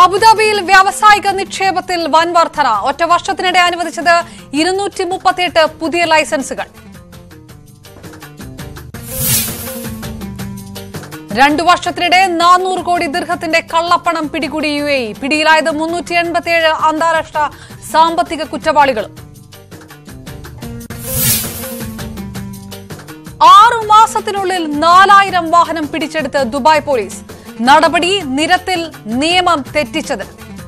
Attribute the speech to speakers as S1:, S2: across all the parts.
S1: അബുദാബിയിൽ വ്യാവസായിക നിക്ഷേപത്തിൽ വൻ വർധന ഒറ്റ വർഷത്തിനിടെ അനുവദിച്ചത് ഇരുന്നൂറ്റി മുപ്പത്തിയെട്ട് പുതിയ ലൈസൻസുകൾ രണ്ടു വർഷത്തിനിടെ നാനൂറ് കോടി ദീർഘത്തിന്റെ കള്ളപ്പണം പിടികൂടി യു എ ഇ പിടിയിലായത് മുന്നൂറ്റി എൺപത്തിയേഴ് അന്താരാഷ്ട്ര സാമ്പത്തിക കുറ്റവാളികളും ആറു മാസത്തിനുള്ളിൽ നാലായിരം വാഹനം പിടിച്ചെടുത്ത് ദുബായ് പോലീസ് നടപടി നിരത്തിൽ നിയമം തെറ്റിച്ചത്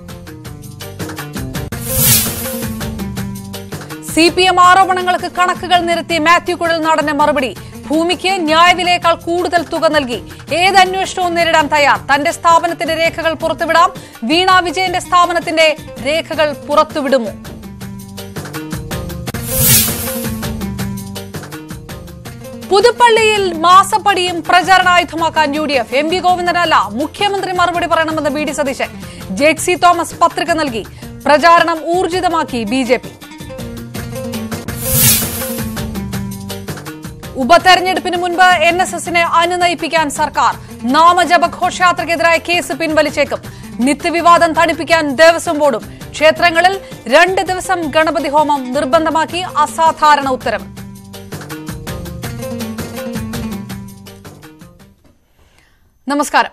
S1: സി പി എം ആരോപണങ്ങൾക്ക് കണക്കുകൾ നിരത്തി മാത്യു കുഴൽ നടന് മറുപടി ഭൂമിക്ക് ന്യായവിലയേക്കാൾ കൂടുതൽ തുക നൽകി ഏത് അന്വേഷണവും നേരിടാൻ തയ്യാർ തന്റെ സ്ഥാപനത്തിന്റെ രേഖകൾ പുറത്തുവിടാം വീണ വിജയന്റെ സ്ഥാപനത്തിന്റെ രേഖകൾ പുറത്തുവിടുമോ പുതുപ്പള്ളിയിൽ മാസപ്പടിയും പ്രചരണായുധമാക്കാൻ U D F M V ഗോവിന്ദനല്ല മുഖ്യമന്ത്രി മറുപടി പറയണമെന്ന് ബി ഡി സതീശൻ ജെക്സി തോമസ് പത്രിക നൽകി പ്രചാരണം ഊർജിതമാക്കി ബി ജെ പി ഉപതെരഞ്ഞെടുപ്പിന് മുൻപ് എൻ എസ് എസിനെ അനുനയിപ്പിക്കാൻ സർക്കാർ നാമജപ ഘോഷയാത്രയ്ക്കെതിരായ കേസ് പിൻവലിച്ചേക്കും നിത്യവിവാദം തണുപ്പിക്കാൻ ദേവസ്വം ബോർഡും ക്ഷേത്രങ്ങളിൽ രണ്ട് ദിവസം ഗണപതി ഹോമം നിർബന്ധമാക്കി അസാധാരണ ഉത്തരവ് നമസ്കാരം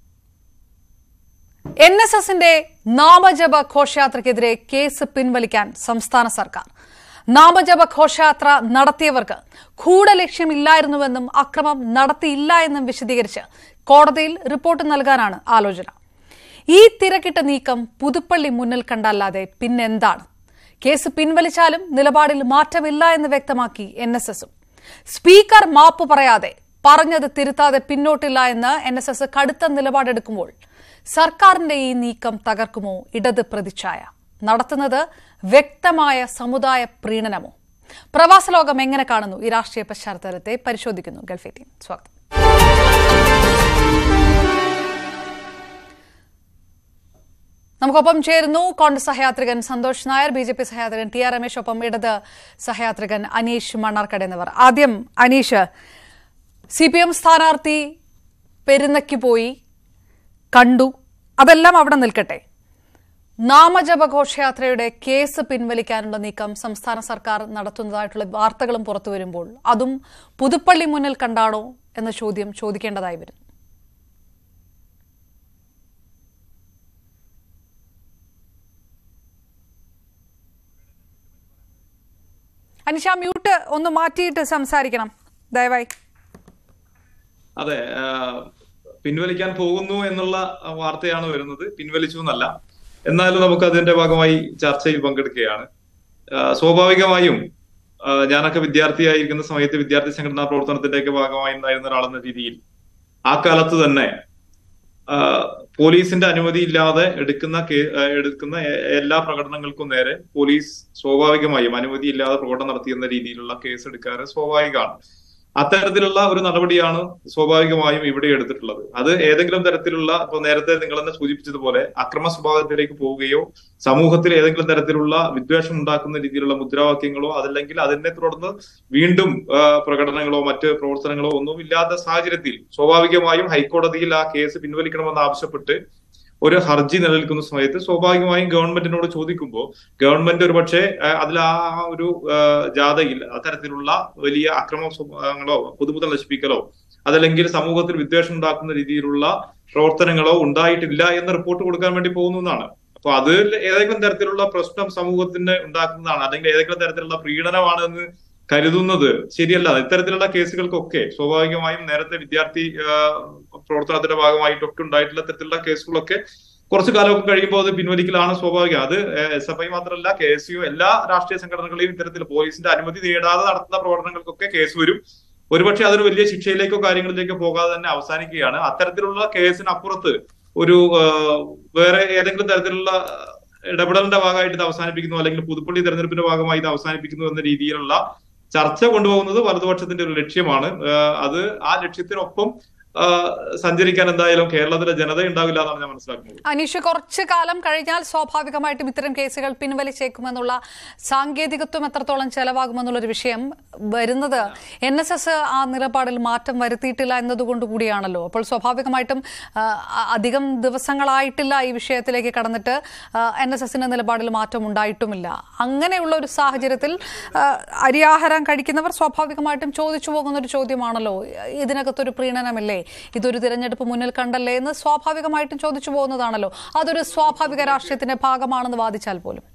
S1: എൻ എസ് എസിന്റെ നാമജപ ഘോഷയാത്രയ്ക്കെതിരെ കേസ് പിൻവലിക്കാൻ സംസ്ഥാന സർക്കാർ നാമജപ ഘോഷയാത്ര നടത്തിയവർക്ക് ഗൂഢലക്ഷ്യമില്ലായിരുന്നുവെന്നും അക്രമം നടത്തിയില്ല എന്നും വിശദീകരിച്ച് കോടതിയിൽ റിപ്പോർട്ട് നൽകാനാണ് ആലോചന ഈ തിരക്കിട്ട നീക്കം പുതുപ്പള്ളി മുന്നിൽ കണ്ടല്ലാതെ പിന്നെന്താണ് കേസ് പിൻവലിച്ചാലും നിലപാടിൽ മാറ്റമില്ല എന്ന് വ്യക്തമാക്കി എൻ എസ് എസും സ്പീക്കർ മാപ്പ് പറയാതെ പറഞ്ഞത് തിരുത്താതെ പിന്നോട്ടില്ല എന്ന് എൻ എസ് എസ് കടുത്ത നിലപാടെടുക്കുമ്പോൾ സർക്കാരിന്റെ ഈ നീക്കം തകർക്കുമോ ഇടത് പ്രതിച്ഛായ നടത്തുന്നത് വ്യക്തമായ സമുദായ പ്രീണനമോ പ്രവാസ ലോകം എങ്ങനെ കാണുന്നു ഈ രാഷ്ട്രീയ പശ്ചാത്തലത്തെ പരിശോധിക്കുന്നു ഗൾഫ് എയ്റ്റീൻ സ്വാഗതം നമുക്കൊപ്പം ചേരുന്നു കോൺഗ്രസ് സഹയാത്രികൻ Santhosh Nair B J P സഹയാത്രികൻ ടി ആർ രമേശ് ഒപ്പം ഇടത് സഹയാത്രികൻ അനീഷ് മണ്ണാർക്കട എന്നിവർ ആദ്യം അനീഷ് സി പി എം സ്ഥാനാർത്ഥി പെരുന്നയ്ക്ക് പോയി കണ്ടു അതെല്ലാം അവിടെ നിൽക്കട്ടെ നാമജപ ഘോഷയാത്രയുടെ കേസ് പിൻവലിക്കാനുള്ള നീക്കം സംസ്ഥാന സർക്കാർ നടത്തുന്നതായിട്ടുള്ള വാർത്തകളും പുറത്തു വരുമ്പോൾ അതും പുതുപ്പള്ളി മുന്നിൽ കണ്ടാണോ എന്ന ചോദ്യം ചോദിക്കേണ്ടതായി വരും അനിഷ മ്യൂട്ട് ഒന്ന് മാറ്റിയിട്ട് സംസാരിക്കണം ദയവായി
S2: അതെ ആ, പിൻവലിക്കാൻ പോകുന്നു എന്നുള്ള വാർത്തയാണ് വരുന്നത് പിൻവലിച്ചു എന്നല്ല എന്നാലും നമുക്ക് അതിന്റെ ഭാഗമായി ചർച്ചയിൽ പങ്കെടുക്കുകയാണ് ആ, സ്വാഭാവികമായും ആ, ഞാനൊക്കെ വിദ്യാർത്ഥിയായിരിക്കുന്ന സമയത്ത് വിദ്യാർത്ഥി സംഘടനാ പ്രവർത്തനത്തിന്റെയൊക്കെ ഭാഗമായി ഉണ്ടായിരുന്ന ഒരാളെന്ന രീതിയിൽ ആ കാലത്ത് തന്നെ ആ, പോലീസിന്റെ അനുമതി ഇല്ലാതെ എടുക്കുന്ന കേ- ആ, എടുക്കുന്ന എ- എല്ലാ പ്രകടനങ്ങൾക്കും നേരെ പോലീസ് സ്വാഭാവികമായും അനുമതി ഇല്ലാതെ പ്രകടനം നടത്തിയെന്ന രീതിയിലുള്ള കേസ് എടുക്കാറ് സ്വാഭാവികമാണ് അത്തരത്തിലുള്ള ഒരു നടപടിയാണ് സ്വാഭാവികമായും ഇവിടെ എടുത്തിട്ടുള്ളത് അത് ഏതെങ്കിലും തരത്തിലുള്ള ഇപ്പൊ നേരത്തെ നിങ്ങൾ തന്നെ സൂചിപ്പിച്ചതുപോലെ അക്രമ സ്വഭാവത്തിലേക്ക് പോവുകയോ സമൂഹത്തിൽ ഏതെങ്കിലും തരത്തിലുള്ള വിദ്വേഷം ഉണ്ടാക്കുന്ന രീതിയിലുള്ള മുദ്രാവാക്യങ്ങളോ അതല്ലെങ്കിൽ അതിനെ തുടർന്ന് വീണ്ടും ആ, പ്രകടനങ്ങളോ മറ്റ് പ്രവർത്തനങ്ങളോ ഒന്നും ഇല്ലാത്ത സാഹചര്യത്തിൽ സ്വാഭാവികമായും ഹൈക്കോടതിയിൽ ആ കേസ് പിൻവലിക്കണമെന്ന് ആവശ്യപ്പെട്ട് ഒരു ഹർജി നിലനിൽക്കുന്ന സമയത്ത് സ്വാഭാവികമായും ഗവൺമെന്റിനോട് ചോദിക്കുമ്പോൾ ഗവൺമെന്റ് ഒരുപക്ഷെ ആ, അതിൽ ആ ഒരു ആ, ജാഥയിൽ അത്തരത്തിലുള്ള വലിയ അക്രമ സ്വഭാവങ്ങളോ പൊതുമുതൽ നശിപ്പിക്കലോ അതല്ലെങ്കിൽ സമൂഹത്തിൽ വിദ്വേഷം ഉണ്ടാക്കുന്ന രീതിയിലുള്ള പ്രവർത്തനങ്ങളോ ഉണ്ടായിട്ടില്ല എന്ന റിപ്പോർട്ട് കൊടുക്കാൻ വേണ്ടി പോകുന്നു എന്നാണ് അപ്പൊ അത് ഏതെങ്കിലും തരത്തിലുള്ള പ്രശ്നം സമൂഹത്തിന് ഉണ്ടാക്കുന്നതാണ് അല്ലെങ്കിൽ ഏതെങ്കിലും തരത്തിലുള്ള പ്രീണനമാണ് എന്ന് കരുതുന്നത് ശരിയല്ല ഇത്തരത്തിലുള്ള കേസുകൾക്കൊക്കെ സ്വാഭാവികമായും നേരത്തെ വിദ്യാർത്ഥി ആ, പ്രവർത്തനത്തിന്റെ ഭാഗമായിട്ടൊക്കെ ഉണ്ടായിട്ടുള്ള ഇത്തരത്തിലുള്ള കേസുകളൊക്കെ കുറച്ചു കാലമൊക്കെ കഴിയുമ്പോൾ അത് പിൻവലിക്കലാണ് സ്വാഭാവികം അത് എസ് എഫ് ഐ മാത്രമല്ല കെ എസ് യു എല്ലാ രാഷ്ട്രീയ സംഘടനകളെയും ഇത്തരത്തിൽ പോലീസിന്റെ അനുമതി നേടാതെ നടത്തുന്ന പ്രവർത്തനങ്ങൾക്കൊക്കെ കേസ് വരും ഒരുപക്ഷെ അതൊരു വലിയ ശിക്ഷയിലേക്കോ കാര്യങ്ങളിലേക്കോ പോകാതെ തന്നെ അവസാനിക്കുകയാണ് അത്തരത്തിലുള്ള കേസിനപ്പുറത്ത് ഒരു ആ, വേറെ ഏതെങ്കിലും തരത്തിലുള്ള ഇടപെടലിന്റെ ഭാഗമായിട്ട് ഇത് അവസാനിപ്പിക്കുന്നു അല്ലെങ്കിൽ പുതുപ്പള്ളി തെരഞ്ഞെടുപ്പിന്റെ ഭാഗമായി ഇത് അവസാനിപ്പിക്കുന്നു എന്ന രീതിയിലുള്ള ചർച്ച കൊണ്ടുപോകുന്നത് വലതുപക്ഷത്തിന്റെ ഒരു ലക്ഷ്യമാണ് ആ, അത് ആ ലക്ഷ്യത്തിനൊപ്പം ആ, സഞ്ചരിക്കാൻ എന്തായാലും കേരളത്തിലെ ജനത ഉണ്ടാവില്ല എന്നാണ് ഞാൻ മനസ്സിലാക്കുന്നത്
S1: അനീഷ് കുറച്ചു കാലം കഴിഞ്ഞാൽ സ്വാഭാവികമായിട്ടും ഇത്തരം കേസുകൾ പിൻവലിച്ചേക്കുമെന്നുള്ള സാങ്കേതികത്വം എത്രത്തോളം ചെലവാകുമെന്നുള്ളൊരു വിഷയം വരുന്നത് എൻ എസ് എസ് ആ നിലപാടിൽ മാറ്റം വരുത്തിയിട്ടില്ല എന്നതുകൊണ്ട് കൂടിയാണല്ലോ അപ്പോൾ സ്വാഭാവികമായിട്ടും ആ, അ- അധികം ദിവസങ്ങളായിട്ടില്ല ഈ വിഷയത്തിലേക്ക് കടന്നിട്ട് എൻ എസ് എസിന്റെ നിലപാടിൽ മാറ്റം ഉണ്ടായിട്ടുമില്ല അങ്ങനെയുള്ള ഒരു സാഹചര്യത്തിൽ ആ, അരിയാഹാരം കഴിക്കുന്നവർ സ്വാഭാവികമായിട്ടും ചോദിച്ചു പോകുന്ന ഒരു ചോദ്യമാണല്ലോ ഇതിനകത്തൊരു പ്രീണനമില്ലേ ഇതൊരു തിരഞ്ഞെടുപ്പ് മുന്നിൽ കണ്ടല്ലേ എന്ന് സ്വാഭാവികമായിട്ടും ചോദിച്ചു പോകുന്നതാണല്ലോ അതൊരു സ്വാഭാവിക രാഷ്ട്രീയത്തിന്റെ ഭാഗമാണെന്ന് വാദിച്ചാൽ പോലും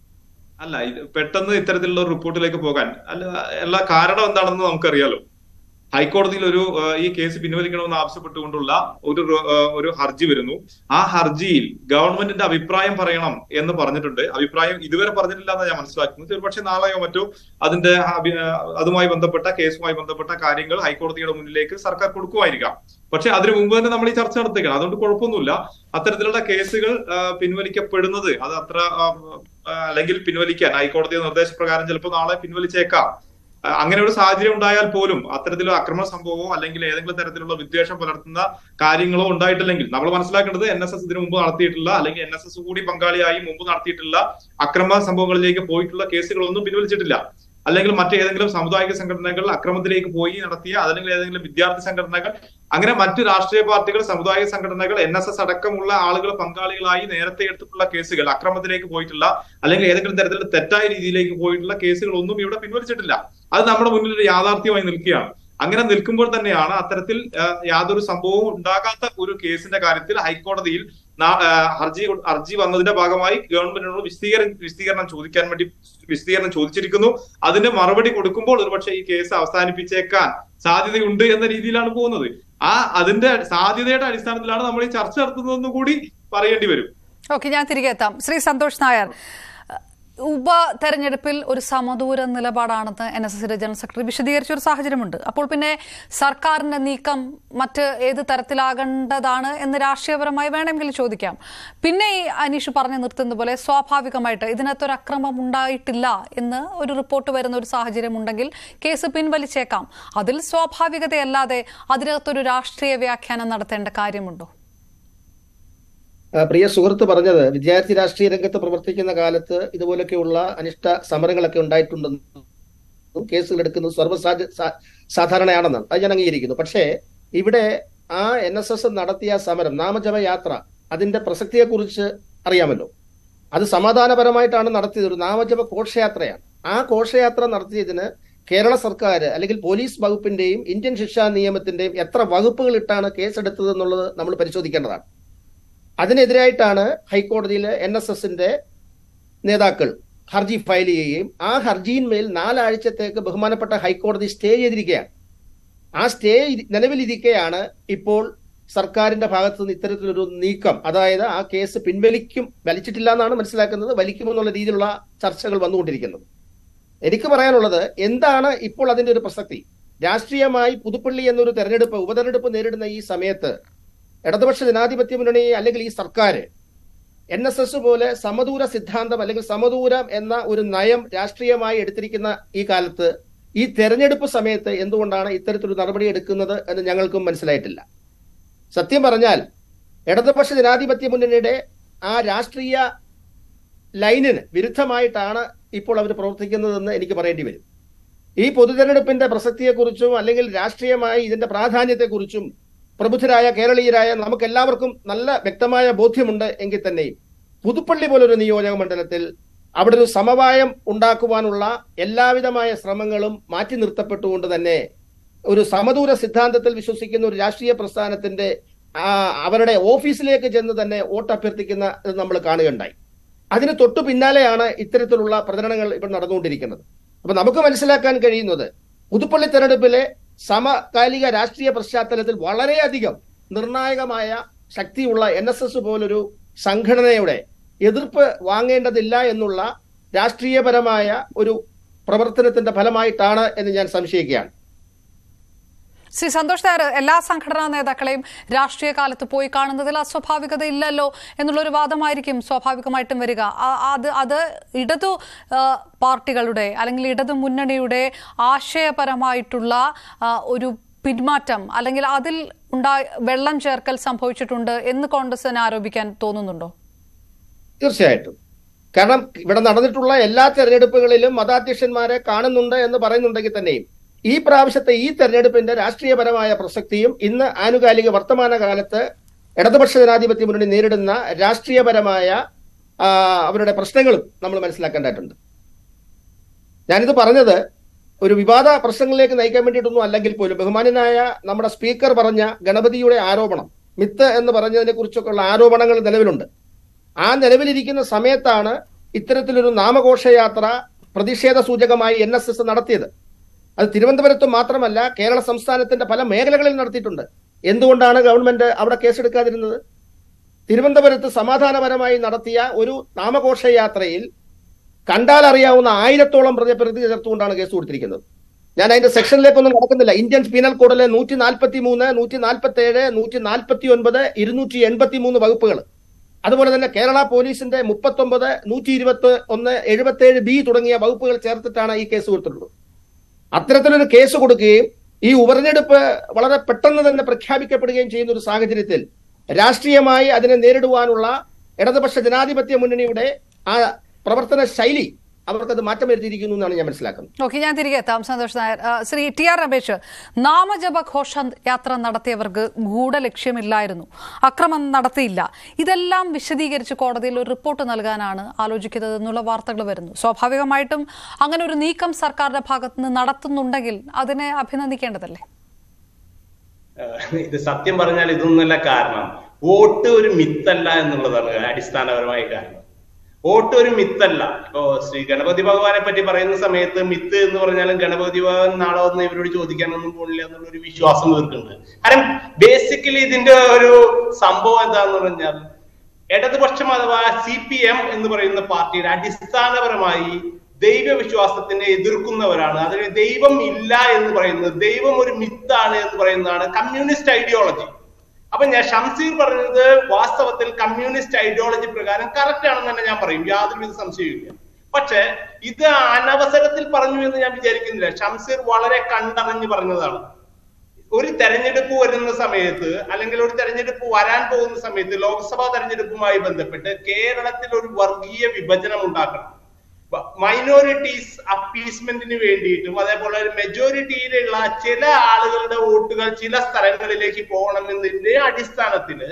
S2: അല്ല ഇത് പെട്ടെന്ന് ഇത്തരത്തിലുള്ള ഒരു റിപ്പോർട്ടിലേക്ക് പോകാൻ അല്ല എല്ലാ കാരണം എന്താണെന്ന് നമുക്കറിയാലോ ഹൈക്കോടതിയിൽ ഒരു ആ, ഈ കേസ് പിൻവലിക്കണമെന്ന് ആവശ്യപ്പെട്ടുകൊണ്ടുള്ള ഒരു റ്- ആ, ഒരു ഹർജി വരുന്നു ആ ഹർജിയിൽ ഗവൺമെന്റിന്റെ അഭിപ്രായം പറയണം എന്ന് പറഞ്ഞിട്ടുണ്ട് അഭിപ്രായം ഇതുവരെ പറഞ്ഞിട്ടില്ല എന്ന് ഞാൻ മനസ്സിലാക്കുന്നത് ഒരുപക്ഷെ നാളെയോ മറ്റോ അതിന്റെ അഭി- ആ, അതുമായി ബന്ധപ്പെട്ട കേസുമായി ബന്ധപ്പെട്ട കാര്യങ്ങൾ ഹൈക്കോടതിയുടെ മുന്നിലേക്ക് സർക്കാർ കൊടുക്കുമായിരിക്കാം പക്ഷെ അതിനു മുമ്പ് തന്നെ നമ്മൾ ഈ ചർച്ച നടത്തുകയാണ് അതുകൊണ്ട് കുഴപ്പമൊന്നുമില്ല അത്തരത്തിലുള്ള കേസുകൾ ആ, പിൻവലിക്കപ്പെടുന്നത് അത് അത്ര ആ, ആ, അല്ലെങ്കിൽ പിൻവലിക്കാൻ ഹൈക്കോടതി നിർദ്ദേശപ്രകാരം ചിലപ്പോൾ നാളെ പിൻവലിച്ചേക്കാം ആ, അങ്ങനെ ഒരു സാഹചര്യം ഉണ്ടായാൽ പോലും അത്തരത്തിലുള്ള അക്രമ സംഭവമോ അല്ലെങ്കിൽ ഏതെങ്കിലും തരത്തിലുള്ള വിദ്വേഷം പുലർത്തുന്ന കാര്യങ്ങളോ ഉണ്ടായിട്ടില്ലെങ്കിൽ നമ്മൾ മനസ്സിലാക്കേണ്ടത് എൻ എസ് എസ് ഇതിനു മുമ്പ് നടത്തിയിട്ടുള്ള അല്ലെങ്കിൽ എൻ എസ് എസ് കൂടി പങ്കാളിയായി മുമ്പ് നടത്തിയിട്ടുള്ള അക്രമ സംഭവങ്ങളിലേക്ക് പോയിട്ടുള്ള കേസുകളൊന്നും പിൻവലിച്ചിട്ടില്ല അല്ലെങ്കിൽ മറ്റേതെങ്കിലും സാമുദായിക സംഘടനകൾ അക്രമത്തിലേക്ക് പോയി നടത്തിയ അല്ലെങ്കിൽ ഏതെങ്കിലും വിദ്യാർത്ഥി സംഘടനകൾ അങ്ങനെ മറ്റ് രാഷ്ട്രീയ പാർട്ടികൾ സമുദായ സംഘടനകൾ എൻ എസ് എസ് അടക്കമുള്ള ആളുകൾ പങ്കാളികളായി നേരത്തെ എടുത്തിട്ടുള്ള കേസുകൾ അക്രമത്തിലേക്ക് പോയിട്ടുള്ള അല്ലെങ്കിൽ ഏതെങ്കിലും തരത്തിലുള്ള തെറ്റായ രീതിയിലേക്ക് പോയിട്ടുള്ള കേസുകളൊന്നും ഇവിടെ പിൻവലിച്ചിട്ടില്ല അത് നമ്മുടെ മുന്നിൽ ഒരു യാഥാർത്ഥ്യമായി നിൽക്കുകയാണ് അങ്ങനെ നിൽക്കുമ്പോൾ തന്നെയാണ് അത്തരത്തിൽ ആ, യാതൊരു സംഭവവും ഉണ്ടാകാത്ത ഒരു കേസിന്റെ കാര്യത്തിൽ ഹൈക്കോടതിയിൽ നാ- ആ, ഹർജി ഹർജി വന്നതിന്റെ ഭാഗമായി ഗവൺമെന്റിനോട് വിശദീകരണം വിശദീകരണം ചോദിക്കാൻ വേണ്ടി വിശദീകരണം ചോദിച്ചിരിക്കുന്നു അതിന്റെ മറുപടി കൊടുക്കുമ്പോൾ ഒരുപക്ഷെ ഈ കേസ് അവസാനിപ്പിച്ചേക്കാൻ സാധ്യതയുണ്ട് എന്ന രീതിയിലാണ് പോകുന്നത് ആ അതിന്റെ സാധ്യതയുടെ അടിസ്ഥാനത്തിലാണ് നമ്മൾ ഈ ചർച്ച നടത്തുന്നതെന്ന് കൂടി പറയേണ്ടി വരും
S1: ഓക്കെ ഞാൻ തിരികെ എത്താം ശ്രീ സന്തോഷ് നായർ ഉപതെരഞ്ഞെടുപ്പിൽ ഒരു സമദൂര നിലപാടാണെന്ന് എൻ എസ് എസിന്റെ ജനറൽ സെക്രട്ടറി വിശദീകരിച്ച ഒരു സാഹചര്യമുണ്ട് അപ്പോൾ പിന്നെ സർക്കാരിന്റെ നീക്കം മറ്റ് ഏത് തരത്തിലാകേണ്ടതാണ് എന്ന് രാഷ്ട്രീയപരമായി വേണമെങ്കിൽ ചോദിക്കാം പിന്നെ ഈ അനീഷ് പറഞ്ഞു നിർത്തുന്ന പോലെ സ്വാഭാവികമായിട്ട് ഇതിനകത്തൊരു അക്രമം ഉണ്ടായിട്ടില്ല എന്ന് ഒരു റിപ്പോർട്ട് വരുന്ന ഒരു സാഹചര്യം ഉണ്ടെങ്കിൽ കേസ് പിൻവലിച്ചേക്കാം അതിൽ സ്വാഭാവികതയല്ലാതെ അതിനകത്തൊരു രാഷ്ട്രീയ വ്യാഖ്യാനം നടത്തേണ്ട കാര്യമുണ്ടോ
S3: ആ, പ്രിയ സുഹൃത്ത് പറഞ്ഞത് വിദ്യാർത്ഥി രാഷ്ട്രീയ രംഗത്ത് പ്രവർത്തിക്കുന്ന കാലത്ത് ഇതുപോലൊക്കെയുള്ള അനിഷ്ട സമരങ്ങളൊക്കെ ഉണ്ടായിട്ടുണ്ടെന്നും കേസുകൾ എടുക്കുന്നത് സർവ്വസാധ സാ- സാധാരണയാണെന്നാണ് അത് ഞാൻ അംഗീകരിക്കുന്നു പക്ഷേ ഇവിടെ ആ എൻ എസ് എസ് നടത്തിയ സമരം നാമജപ യാത്ര അതിന്റെ പ്രസക്തിയെക്കുറിച്ച് അറിയാമല്ലോ അത് സമാധാനപരമായിട്ടാണ് നടത്തിയത് ഒരു നാമജപ ഘോഷയാത്രയാണ് ആ ഘോഷയാത്ര നടത്തിയതിന് കേരള സർക്കാർ അല്ലെങ്കിൽ പോലീസ് വകുപ്പിന്റെയും ഇന്ത്യൻ ശിക്ഷാ നിയമത്തിന്റെയും എത്ര വകുപ്പുകൾ ഇട്ടാണ് കേസെടുത്തത് എന്നുള്ളത് നമ്മൾ പരിശോധിക്കേണ്ടതാണ് അതിനെതിരായിട്ടാണ് ഹൈക്കോടതിയിൽ എൻ എസ് എസിന്റെ നേതാക്കൾ ഹർജി ഫയൽ ചെയ്യുകയും ആ ഹർജിയിന്മേൽ നാലാഴ്ചത്തേക്ക് ബഹുമാനപ്പെട്ട ഹൈക്കോടതി സ്റ്റേ ചെയ്തിരിക്കുകയാണ് ആ സ്റ്റേ ഇരി- നിലവിലിരിക്കെയാണ് ഇപ്പോൾ സർക്കാരിന്റെ ഭാഗത്ത് നിന്ന് ഇത്തരത്തിലൊരു നീക്കം അതായത് ആ കേസ് പിൻവലിക്കും വലിച്ചിട്ടില്ല എന്നാണ് മനസ്സിലാക്കുന്നത് വലിക്കുമെന്നുള്ള രീതിയിലുള്ള ചർച്ചകൾ വന്നുകൊണ്ടിരിക്കുന്നത് എനിക്ക് പറയാനുള്ളത് എന്താണ് ഇപ്പോൾ അതിന്റെ ഒരു പ്രസക്തി രാഷ്ട്രീയമായി പുതുപ്പള്ളി എന്നൊരു തെരഞ്ഞെടുപ്പ് ഉപതെരഞ്ഞെടുപ്പ് നേരിടുന്ന ഈ സമയത്ത് ഇടതുപക്ഷ ജനാധിപത്യ മുന്നണി അല്ലെങ്കിൽ ഈ സർക്കാർ എൻ എസ് എസ് പോലെ സമദൂര സിദ്ധാന്തം അല്ലെങ്കിൽ സമദൂരം എന്ന ഒരു നയം രാഷ്ട്രീയമായി എടുത്തിരിക്കുന്ന ഈ കാലത്ത് ഈ തെരഞ്ഞെടുപ്പ് സമയത്ത് എന്തുകൊണ്ടാണ് ഇത്തരത്തിലൊരു നടപടി എടുക്കുന്നത് എന്ന് ഞങ്ങൾക്കും മനസ്സിലായിട്ടില്ല സത്യം പറഞ്ഞാൽ ഇടതുപക്ഷ ജനാധിപത്യ മുന്നണിയുടെ ആ രാഷ്ട്രീയ ലൈനിന് വിരുദ്ധമായിട്ടാണ് ഇപ്പോൾ അവർ പ്രവർത്തിക്കുന്നതെന്ന് എനിക്ക് പറയേണ്ടി വരും ഈ പൊതുതെരഞ്ഞെടുപ്പിന്റെ പ്രസക്തിയെക്കുറിച്ചും അല്ലെങ്കിൽ രാഷ്ട്രീയമായി ഇതിന്റെ പ്രാധാന്യത്തെക്കുറിച്ചും പ്രബുദ്ധരായ കേരളീയരായ നമുക്ക് എല്ലാവർക്കും നല്ല വ്യക്തമായ ബോധ്യമുണ്ട് എങ്കിൽ തന്നെയും പുതുപ്പള്ളി പോലൊരു നിയോജക മണ്ഡലത്തിൽ അവിടെ ഒരു സമവായം ഉണ്ടാക്കുവാനുള്ള എല്ലാവിധമായ ശ്രമങ്ങളും മാറ്റി നിർത്തപ്പെട്ടുകൊണ്ട് തന്നെ ഒരു സമദൂര സിദ്ധാന്തത്തിൽ വിശ്വസിക്കുന്ന ഒരു രാഷ്ട്രീയ പ്രസ്ഥാനത്തിന്റെ ആ, അവരുടെ ഓഫീസിലേക്ക് ചെന്ന് തന്നെ വോട്ട് അഭ്യർത്ഥിക്കുന്ന ഇത് നമ്മൾ കാണുകയുണ്ടായി അതിന് തൊട്ടു പിന്നാലെയാണ് ഇത്തരത്തിലുള്ള പ്രചരണങ്ങൾ ഇപ്പോൾ നടന്നുകൊണ്ടിരിക്കുന്നത് അപ്പൊ നമുക്ക് മനസ്സിലാക്കാൻ കഴിയുന്നത് പുതുപ്പള്ളി തെരഞ്ഞെടുപ്പിലെ സമകാലിക രാഷ്ട്രീയ പശ്ചാത്തലത്തിൽ വളരെയധികം നിർണായകമായ ശക്തിയുള്ള എൻ എസ് എസ് പോലൊരു സംഘടനയുടെ എതിർപ്പ് വാങ്ങേണ്ടതില്ല എന്നുള്ള രാഷ്ട്രീയപരമായ ഒരു പ്രവർത്തനത്തിന്റെ ഫലമായിട്ടാണ് എന്ന് ഞാൻ സംശയിക്കുകയാണ്
S1: ശ്രീ സന്തോഷ് നായർ എല്ലാ സംഘടനാ നേതാക്കളെയും രാഷ്ട്രീയ കാലത്ത് പോയി കാണുന്നതിൽ അസ്വാഭാവികത ഇല്ലല്ലോ എന്നുള്ളൊരു വാദമായിരിക്കും സ്വാഭാവികമായിട്ടും വരിക ആ- അത് അത് ഇടതു ആ, പാർട്ടികളുടെ അല്ലെങ്കിൽ ഇടതു മുന്നണിയുടെ ആശയപരമായിട്ടുള്ള ആ, ഒരു പിന്മാറ്റം അല്ലെങ്കിൽ അതിൽ ഉണ്ടായ വെള്ളം ചേർക്കൽ സംഭവിച്ചിട്ടുണ്ട് എന്ന് കോൺഗ്രസിന് ആരോപിക്കാൻ തോന്നുന്നുണ്ടോ
S3: തീർച്ചയായിട്ടും കാരണം ഇവിടെ നടന്നിട്ടുള്ള എല്ലാ തെരഞ്ഞെടുപ്പുകളിലും മതാധ്യക്ഷന്മാരെ കാണുന്നുണ്ട് എന്ന് പറയുന്നുണ്ടെങ്കിൽ തന്നെയും ഈ പ്രാവശ്യത്തെ ഈ തെരഞ്ഞെടുപ്പിന്റെ രാഷ്ട്രീയപരമായ പ്രസക്തിയും ഇന്ന് ആനുകാലിക വർത്തമാന കാലത്ത് ഇടതുപക്ഷ ജനാധിപത്യ മുന്നണി നേരിടുന്ന രാഷ്ട്രീയപരമായ ആ, അവരുടെ പ്രശ്നങ്ങളും നമ്മൾ മനസ്സിലാക്കേണ്ടതായിട്ടുണ്ട് ഞാനിത് പറഞ്ഞത് ഒരു വിവാദ പ്രശ്നങ്ങളിലേക്ക് നയിക്കാൻ വേണ്ടിയിട്ടൊന്നും അല്ലെങ്കിൽ പോലും ബഹുമാനനായ നമ്മുടെ സ്പീക്കർ പറഞ്ഞ ഗണപതിയുടെ ആരോപണം മിത്ത് എന്ന് പറഞ്ഞതിനെ കുറിച്ചൊക്കെയുള്ള ആരോപണങ്ങൾ നിലവിലുണ്ട് ആ നിലവിലിരിക്കുന്ന സമയത്താണ് ഇത്തരത്തിലൊരു നാമഘോഷയാത്ര പ്രതിഷേധ സൂചകമായി എൻ എസ് എസ് നടത്തിയത് അത് തിരുവനന്തപുരത്ത് മാത്രമല്ല കേരള സംസ്ഥാനത്തിന്റെ പല മേഖലകളിൽ നടത്തിയിട്ടുണ്ട് എന്തുകൊണ്ടാണ് ഗവൺമെന്റ് അവിടെ കേസെടുക്കാതിരുന്നത് തിരുവനന്തപുരത്ത് സമാധാനപരമായി നടത്തിയ ഒരു നാമഘോഷയാത്രയിൽ കണ്ടാൽ അറിയാവുന്ന ആയിരത്തോളം പ്രതി പ്രതി ചേർത്തുകൊണ്ടാണ് കേസ് കൊടുത്തിരിക്കുന്നത് ഞാൻ അതിന്റെ സെക്ഷനിലേക്കൊന്നും നടക്കുന്നില്ല ഇന്ത്യൻ പീനൽ കോഡിലെ നൂറ്റി നാൽപ്പത്തി മൂന്ന് നൂറ്റി നാൽപ്പത്തി ഏഴ് നൂറ്റി നാൽപ്പത്തി ഒൻപത് ഇരുന്നൂറ്റി എൺപത്തി മൂന്ന് വകുപ്പുകൾ അതുപോലെ തന്നെ കേരള പോലീസിന്റെ മുപ്പത്തൊമ്പത് നൂറ്റി ഇരുപത്തി ഒന്ന് എഴുപത്തി ഏഴ് ബി തുടങ്ങിയ വകുപ്പുകൾ ചേർത്തിട്ടാണ് ഈ കേസ് കൊടുത്തിട്ടുള്ളത് അത്തരത്തിലൊരു കേസ് കൊടുക്കുകയും ഈ ഉപതെരഞ്ഞെടുപ്പ് വളരെ പെട്ടെന്ന് തന്നെ പ്രഖ്യാപിക്കപ്പെടുകയും ചെയ്യുന്ന ഒരു സാഹചര്യത്തിൽ രാഷ്ട്രീയമായി അതിനെ നേരിടുവാനുള്ള ഇടതുപക്ഷ ജനാധിപത്യ മുന്നണിയുടെ ആ പ്രവർത്തന ശൈലി അവർക്കത് മാറ്റം വരുത്തിയിരിക്കുന്നു എന്നാണ് ഞാൻ മനസ്സിലാക്കുന്നത്
S1: ഓക്കെ ഞാൻ തിരികെ എത്താം സന്തോഷ് നായർ ആ, ശ്രീ ടി ആർ രമേശ് നാമജപ ഘോഷ യാത്ര നടത്തിയവർക്ക് ഗൂഢലക്ഷ്യമില്ലായിരുന്നു അക്രമം നടത്തിയില്ല ഇതെല്ലാം വിശദീകരിച്ച് കോടതിയിൽ ഒരു റിപ്പോർട്ട് നൽകാനാണ് ആലോചിക്കുന്നത് എന്നുള്ള വാർത്തകൾ വരുന്നു സ്വാഭാവികമായിട്ടും അങ്ങനെ ഒരു നീക്കം സർക്കാരിന്റെ ഭാഗത്ത് നിന്ന് നടത്തുന്നുണ്ടെങ്കിൽ അതിനെ അഭിനന്ദിക്കേണ്ടതല്ലേ
S4: ഏഹ് ഇത് സത്യം പറഞ്ഞാൽ ഇതൊന്നുമല്ല കാരണം വോട്ട് ഒരു മിത്തല്ല എന്നുള്ളതാണ് അടിസ്ഥാനപരമായ കാരണം വോട്ട് ഒരു മിത്തല്ല ഇപ്പോ ശ്രീ ഗണപതി ഭഗവാനെ പറ്റി പറയുന്ന സമയത്ത് മിത്ത് എന്ന് പറഞ്ഞാലും ഗണപതി ഭഗവാൻ നാളെ വന്ന് ഇവരോട് ചോദിക്കാനൊന്നും പോണില്ല എന്നുള്ള ഒരു വിശ്വാസം ഇവർക്കുണ്ട് കാരണം ബേസിക്കലി ഇതിന്റെ ഒരു സംഭവം എന്താന്ന് പറഞ്ഞാൽ ഇടതുപക്ഷം അഥവാ സി പി എം എന്ന് പറയുന്ന പാർട്ടിയുടെ അടിസ്ഥാനപരമായി ദൈവവിശ്വാസത്തിനെ എതിർക്കുന്നവരാണ് അതിന് ദൈവം ഇല്ല എന്ന് പറയുന്നത് ദൈവം ഒരു മിത്താണ് എന്ന് പറയുന്നതാണ് കമ്മ്യൂണിസ്റ്റ് ഐഡിയോളജി അപ്പൊ ഞാൻ ഷംസീർ പറഞ്ഞത് വാസ്തവത്തിൽ കമ്മ്യൂണിസ്റ്റ് ഐഡിയോളജി പ്രകാരം കറക്റ്റ് ആണെന്ന് തന്നെ ഞാൻ പറയും യാതൊരുവിധ സംശയവുമില്ല പക്ഷെ ഇത് അനവസരത്തിൽ പറഞ്ഞു എന്ന് ഞാൻ വിചാരിക്കുന്നില്ല ഷംസീർ വളരെ കണ്ടറിഞ്ഞ് പറഞ്ഞതാണ് ഒരു തെരഞ്ഞെടുപ്പ് വരുന്ന സമയത്ത് അല്ലെങ്കിൽ ഒരു തെരഞ്ഞെടുപ്പ് വരാൻ പോകുന്ന സമയത്ത് ലോക്സഭാ തെരഞ്ഞെടുപ്പുമായി ബന്ധപ്പെട്ട് കേരളത്തിൽ ഒരു വർഗീയ വിഭജനം ഉണ്ടാക്കണം മൈനോറിറ്റീസ് അപ്പീസ്മെന്റിന് വേണ്ടിയിട്ടും അതേപോലെ ഒരു മെജോറിറ്റിയിലുള്ള ചില ആളുകളുടെ വോട്ടുകൾ ചില സ്ഥലങ്ങളിലേക്ക് പോകണമെന്നതിന്റെ അടിസ്ഥാനത്തില്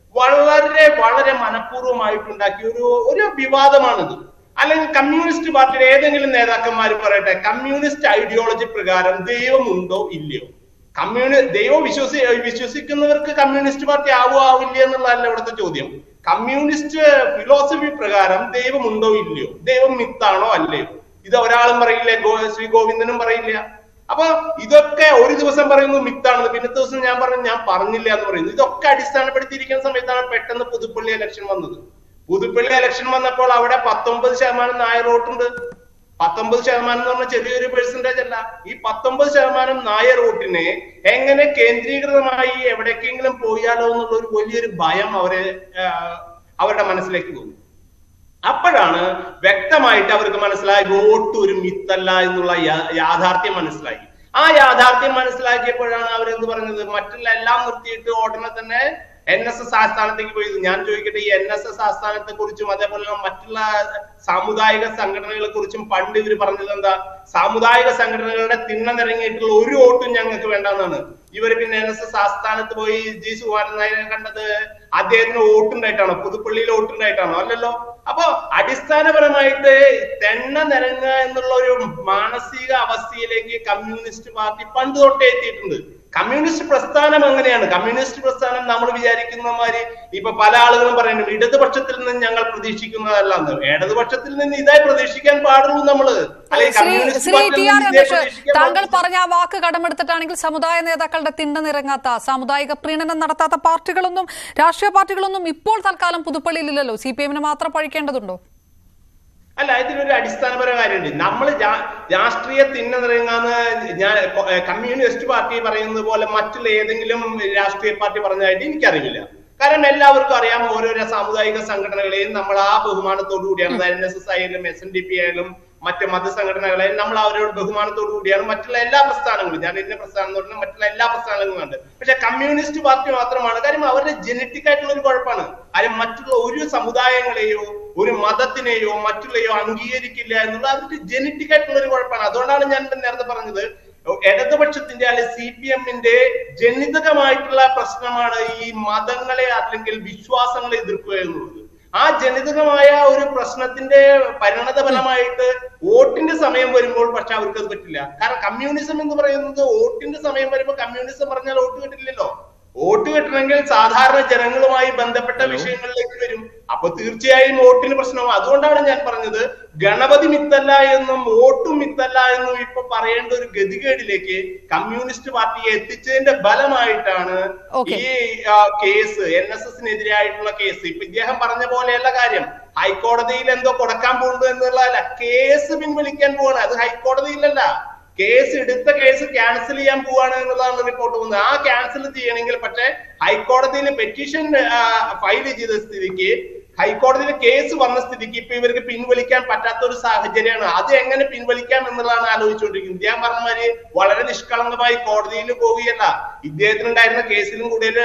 S4: വളരെ വളരെ മനഃപൂർവ്വമായിട്ടുണ്ടാക്കിയ ഒരു ഒരു വിവാദമാണിത് അല്ലെങ്കിൽ കമ്മ്യൂണിസ്റ്റ് പാർട്ടിയുടെ ഏതെങ്കിലും നേതാക്കന്മാർ പറയട്ടെ കമ്മ്യൂണിസ്റ്റ് ഐഡിയോളജി പ്രകാരം ദൈവമുണ്ടോ ഇല്ലയോ കമ്മ്യൂണി ദൈവം വിശ്വസി വിശ്വസിക്കുന്നവർക്ക് കമ്മ്യൂണിസ്റ്റ് പാർട്ടി ആവോ ആവില്ല എന്നുള്ളതല്ല ഇവിടുത്തെ ചോദ്യം കമ്മ്യൂണിസ്റ്റ് ഫിലോസഫി പ്രകാരം ദൈവമുണ്ടോ ഇല്ലയോ ദൈവം മിത്താണോ അല്ലയോ ഇത് ഒരാളും പറയില്ല ഗോ- ശ്രീ ഗോവിന്ദനും പറയില്ല അപ്പൊ ഇതൊക്കെ ഒരു ദിവസം പറയുന്നു മിത്താണെന്ന് പിന്നത്തെ ദിവസം ഞാൻ പറഞ്ഞു ഞാൻ പറഞ്ഞില്ല എന്ന് പറയുന്നു ഇതൊക്കെ അടിസ്ഥാനപ്പെടുത്തിയിരിക്കുന്ന സമയത്താണ് പെട്ടെന്ന് പുതുപ്പള്ളി ഇലക്ഷൻ വന്നത് പുതുപ്പള്ളി ഇലക്ഷൻ വന്നപ്പോൾ അവിടെ പത്തൊമ്പത് ശതമാനം നായർ വോട്ടുണ്ട് പത്തൊമ്പത് ശതമാനം എന്ന് പറഞ്ഞാൽ ചെറിയൊരു പെർസെന്റേജ് അല്ല ഈ പത്തൊമ്പത് ശതമാനം നായർ വോട്ടിനെ എങ്ങനെ കേന്ദ്രീകൃതമായി എവിടേക്കെങ്കിലും പോയാലോ എന്നുള്ള ഒരു വലിയൊരു ഭയം അവരെ ആ, അവരുടെ മനസ്സിലേക്ക് തോന്നി അപ്പോഴാണ് വ്യക്തമായിട്ട് അവർക്ക് മനസ്സിലായി വോട്ട് ഒരു മിത്തല്ല എന്നുള്ള യാ- യാഥാർത്ഥ്യം മനസ്സിലായി ആ യാഥാർത്ഥ്യം മനസ്സിലാക്കിയപ്പോഴാണ് അവരെന്ത് പറഞ്ഞത് മറ്റുള്ള എല്ലാം നിർത്തിയിട്ട് ഉടനെ തന്നെ എൻ എസ് എസ് ആസ്ഥാനത്തേക്ക് പോയത് ഞാൻ ചോദിക്കട്ടെ ഈ എൻ എസ് എസ് ആസ്ഥാനത്തെ കുറിച്ചും അതേപോലെ മറ്റുള്ള സാമുദായിക സംഘടനകളെ കുറിച്ചും പണ്ട് ഇവർ പറഞ്ഞത് എന്താ സാമുദായിക സംഘടനകളുടെ തിണ്ണ നിറങ്ങിയിട്ടുള്ള ഒരു വോട്ടും ഞങ്ങൾക്ക് വേണ്ടെന്നാണ് ഇവര് പിന്നെ എൻ എസ് എസ് ആസ്ഥാനത്ത് പോയി ജി സുകുമാരൻ നായരെ കണ്ടത് അദ്ദേഹത്തിന് വോട്ടുണ്ടായിട്ടാണോ പുതുപ്പള്ളിയിൽ വോട്ടുണ്ടായിട്ടാണോ അല്ലല്ലോ അപ്പൊ അടിസ്ഥാനപരമായിട്ട് തെണ്ണ നിരങ്ങുക എന്നുള്ള ഒരു മാനസിക അവസ്ഥയിലേക്ക് കമ്മ്യൂണിസ്റ്റ് പാർട്ടി പണ്ട് തൊട്ടേ എത്തിയിട്ടുണ്ട് കമ്മ്യൂണിസ്റ്റ് പ്രസ്ഥാനം എങ്ങനെയാണ് കമ്മ്യൂണിസ്റ്റ് പ്രസ്ഥാനം നമ്മൾ വിചാരിക്കുന്ന മാതിരി ഇപ്പൊ പല ആളുകളും പറയുന്നു ഇടതുപക്ഷത്തിൽ നിന്ന് ഞങ്ങൾ പ്രതീക്ഷിക്കുന്നതല്ല എന്ന് ഇടതുപക്ഷത്തിൽ നിന്ന് ഇതേ പ്രതീക്ഷിക്കാൻ പാടുള്ളൂ നമ്മള് അല്ലെങ്കിൽ
S1: ശ്രീ
S4: കമ്മ്യൂണിസ്റ്റ്
S1: ശ്രീ
S4: പാർട്ടിയിൽ
S1: ടി ആർ
S4: നിന്ന് ഇതേ
S1: രമേശ്
S4: പ്രതീക്ഷിക്കാൻ
S1: താങ്കൾ
S4: പാടുള്ളൂ.
S1: പറഞ്ഞ ആ വാക്ക് കടമെടുത്തിട്ടാണെങ്കിൽ സമുദായ നേതാക്കളുടെ തിണ്ട നിറങ്ങാത്ത സാമുദായിക പ്രീണനം നടത്താത്ത പാർട്ടികളൊന്നും രാഷ്ട്രീയ പാർട്ടികളൊന്നും ഇപ്പോൾ തൽക്കാലം പുതുപ്പള്ളിയിലില്ലല്ലോ സി പി എമ്മിന് മാത്രം പഴിക്കേണ്ടതുണ്ടോ
S4: അല്ല ഇതിലൊരു അടിസ്ഥാനപര കാര്യമുണ്ട് നമ്മൾ രാഷ്ട്രീയ തിന്ന നിറങ്ങാന്ന് ഞാൻ കൊ- ഏ, കമ്മ്യൂണിസ്റ്റ് പാർട്ടി പറയുന്നത് പോലെ മറ്റുള്ള ഏതെങ്കിലും രാഷ്ട്രീയ പാർട്ടി പറഞ്ഞതായിട്ട് എനിക്കറിയില്ല കാരണം എല്ലാവർക്കും അറിയാം ഓരോരോ സാമുദായിക സംഘടനകളെയും നമ്മൾ ആ ബഹുമാനത്തോടു കൂടിയാണ് എൻ എസ് എസ് ആയാലും എസ് എൻ ഡി പി ആയാലും മറ്റ് മതസംഘടനകളെ നമ്മൾ അവരോട് ബഹുമാനത്തോടു കൂടിയാണ് മറ്റുള്ള എല്ലാ പ്രസ്ഥാനങ്ങളും ഞാൻ ഇന്ന പ്രസ്ഥാനം എന്ന് പറഞ്ഞാൽ മറ്റുള്ള എല്ലാ പ്രസ്ഥാനങ്ങളും ഉണ്ട് പക്ഷെ കമ്മ്യൂണിസ്റ്റ് പാർട്ടി മാത്രമാണ് കാര്യം അവരുടെ ജനറ്റിക് ആയിട്ടുള്ള ഒരു കുഴപ്പമാണ് കാര്യം മറ്റുള്ള ഒരു സമുദായങ്ങളെയോ ഒരു മതത്തിനെയോ മറ്റുള്ളയോ അംഗീകരിക്കില്ല എന്നുള്ള അവരുടെ ജനറ്റിക് ആയിട്ടുള്ള ഒരു കുഴപ്പമാണ് അതുകൊണ്ടാണ് ഞാൻ നേരത്തെ പറഞ്ഞത് ഇടതുപക്ഷത്തിന്റെ അല്ലെങ്കിൽ സി പി എമ്മിന്റെ ജനിതകമായിട്ടുള്ള പ്രശ്നമാണ് ഈ മതങ്ങളെ അല്ലെങ്കിൽ വിശ്വാസങ്ങളെ എതിർക്കുക എന്നുള്ളത് ആ ജനിതകമായ ഒരു പ്രശ്നത്തിന്റെ പരിണത ഫലമായിട്ട് വോട്ടിന്റെ സമയം വരുമ്പോൾ പക്ഷെ അവർക്ക് അത് പറ്റില്ല കാരണം കമ്മ്യൂണിസം എന്ന് പറയുന്നത് വോട്ടിന്റെ സമയം വരുമ്പോൾ കമ്മ്യൂണിസം പറഞ്ഞാൽ വോട്ട് കിട്ടില്ലല്ലോ വോട്ട് കിട്ടണമെങ്കിൽ സാധാരണ ജനങ്ങളുമായി ബന്ധപ്പെട്ട വിഷയങ്ങളിലേക്ക് വരും അപ്പൊ തീർച്ചയായും വോട്ടിന് പ്രശ്നമാവും അതുകൊണ്ടാണ് ഞാൻ പറഞ്ഞത് ഗണപതി മിത്തല്ല എന്നും വോട്ടും മിത്തല്ല എന്നും ഇപ്പൊ പറയേണ്ട ഒരു ഗതികേടിലേക്ക് കമ്മ്യൂണിസ്റ്റ് പാർട്ടിയെ എത്തിച്ചതിന്റെ ഫലമായിട്ടാണ്
S1: Okay.
S4: ഈ ആ, കേസ് എൻ എസ് എസിനെതിരായിട്ടുള്ള കേസ് ഇപ്പൊ ഇദ്ദേഹം പറഞ്ഞ പോലെയുള്ള കാര്യം ഹൈക്കോടതിയിൽ എന്തോ കൊടുക്കാൻ പോകുന്നു എന്നുള്ളതല്ല കേസ് പിൻവലിക്കാൻ പോവാണ് അത് ഹൈക്കോടതിയിലല്ല കേസ് എടുത്ത കേസ് ക്യാൻസൽ ചെയ്യാൻ പോവാണ് എന്നുള്ളതാണ് റിപ്പോർട്ട് വന്നത് ആ ക്യാൻസൽ ചെയ്യണമെങ്കിൽ പക്ഷേ ഹൈക്കോടതിയിൽ പെറ്റീഷൻ ഫയൽ ചെയ്ത സ്ഥിതിക്ക് ഹൈക്കോടതിയിൽ കേസ് വന്ന സ്ഥിതിക്ക് ഇപ്പൊ ഇവർക്ക് പിൻവലിക്കാൻ പറ്റാത്ത ഒരു സാഹചര്യമാണ് അത് എങ്ങനെ പിൻവലിക്കാം എന്നുള്ളതാണ് ആലോചിച്ചുകൊണ്ടിരിക്കുന്നത് ഞാൻ പറഞ്ഞ മാതിരി വളരെ നിഷ്കളങ്കമായി കോടതിയിൽ പോവുകയല്ല ഇദ്ദേഹത്തിനുണ്ടായിരുന്ന കേസിലും കൂടുതൽ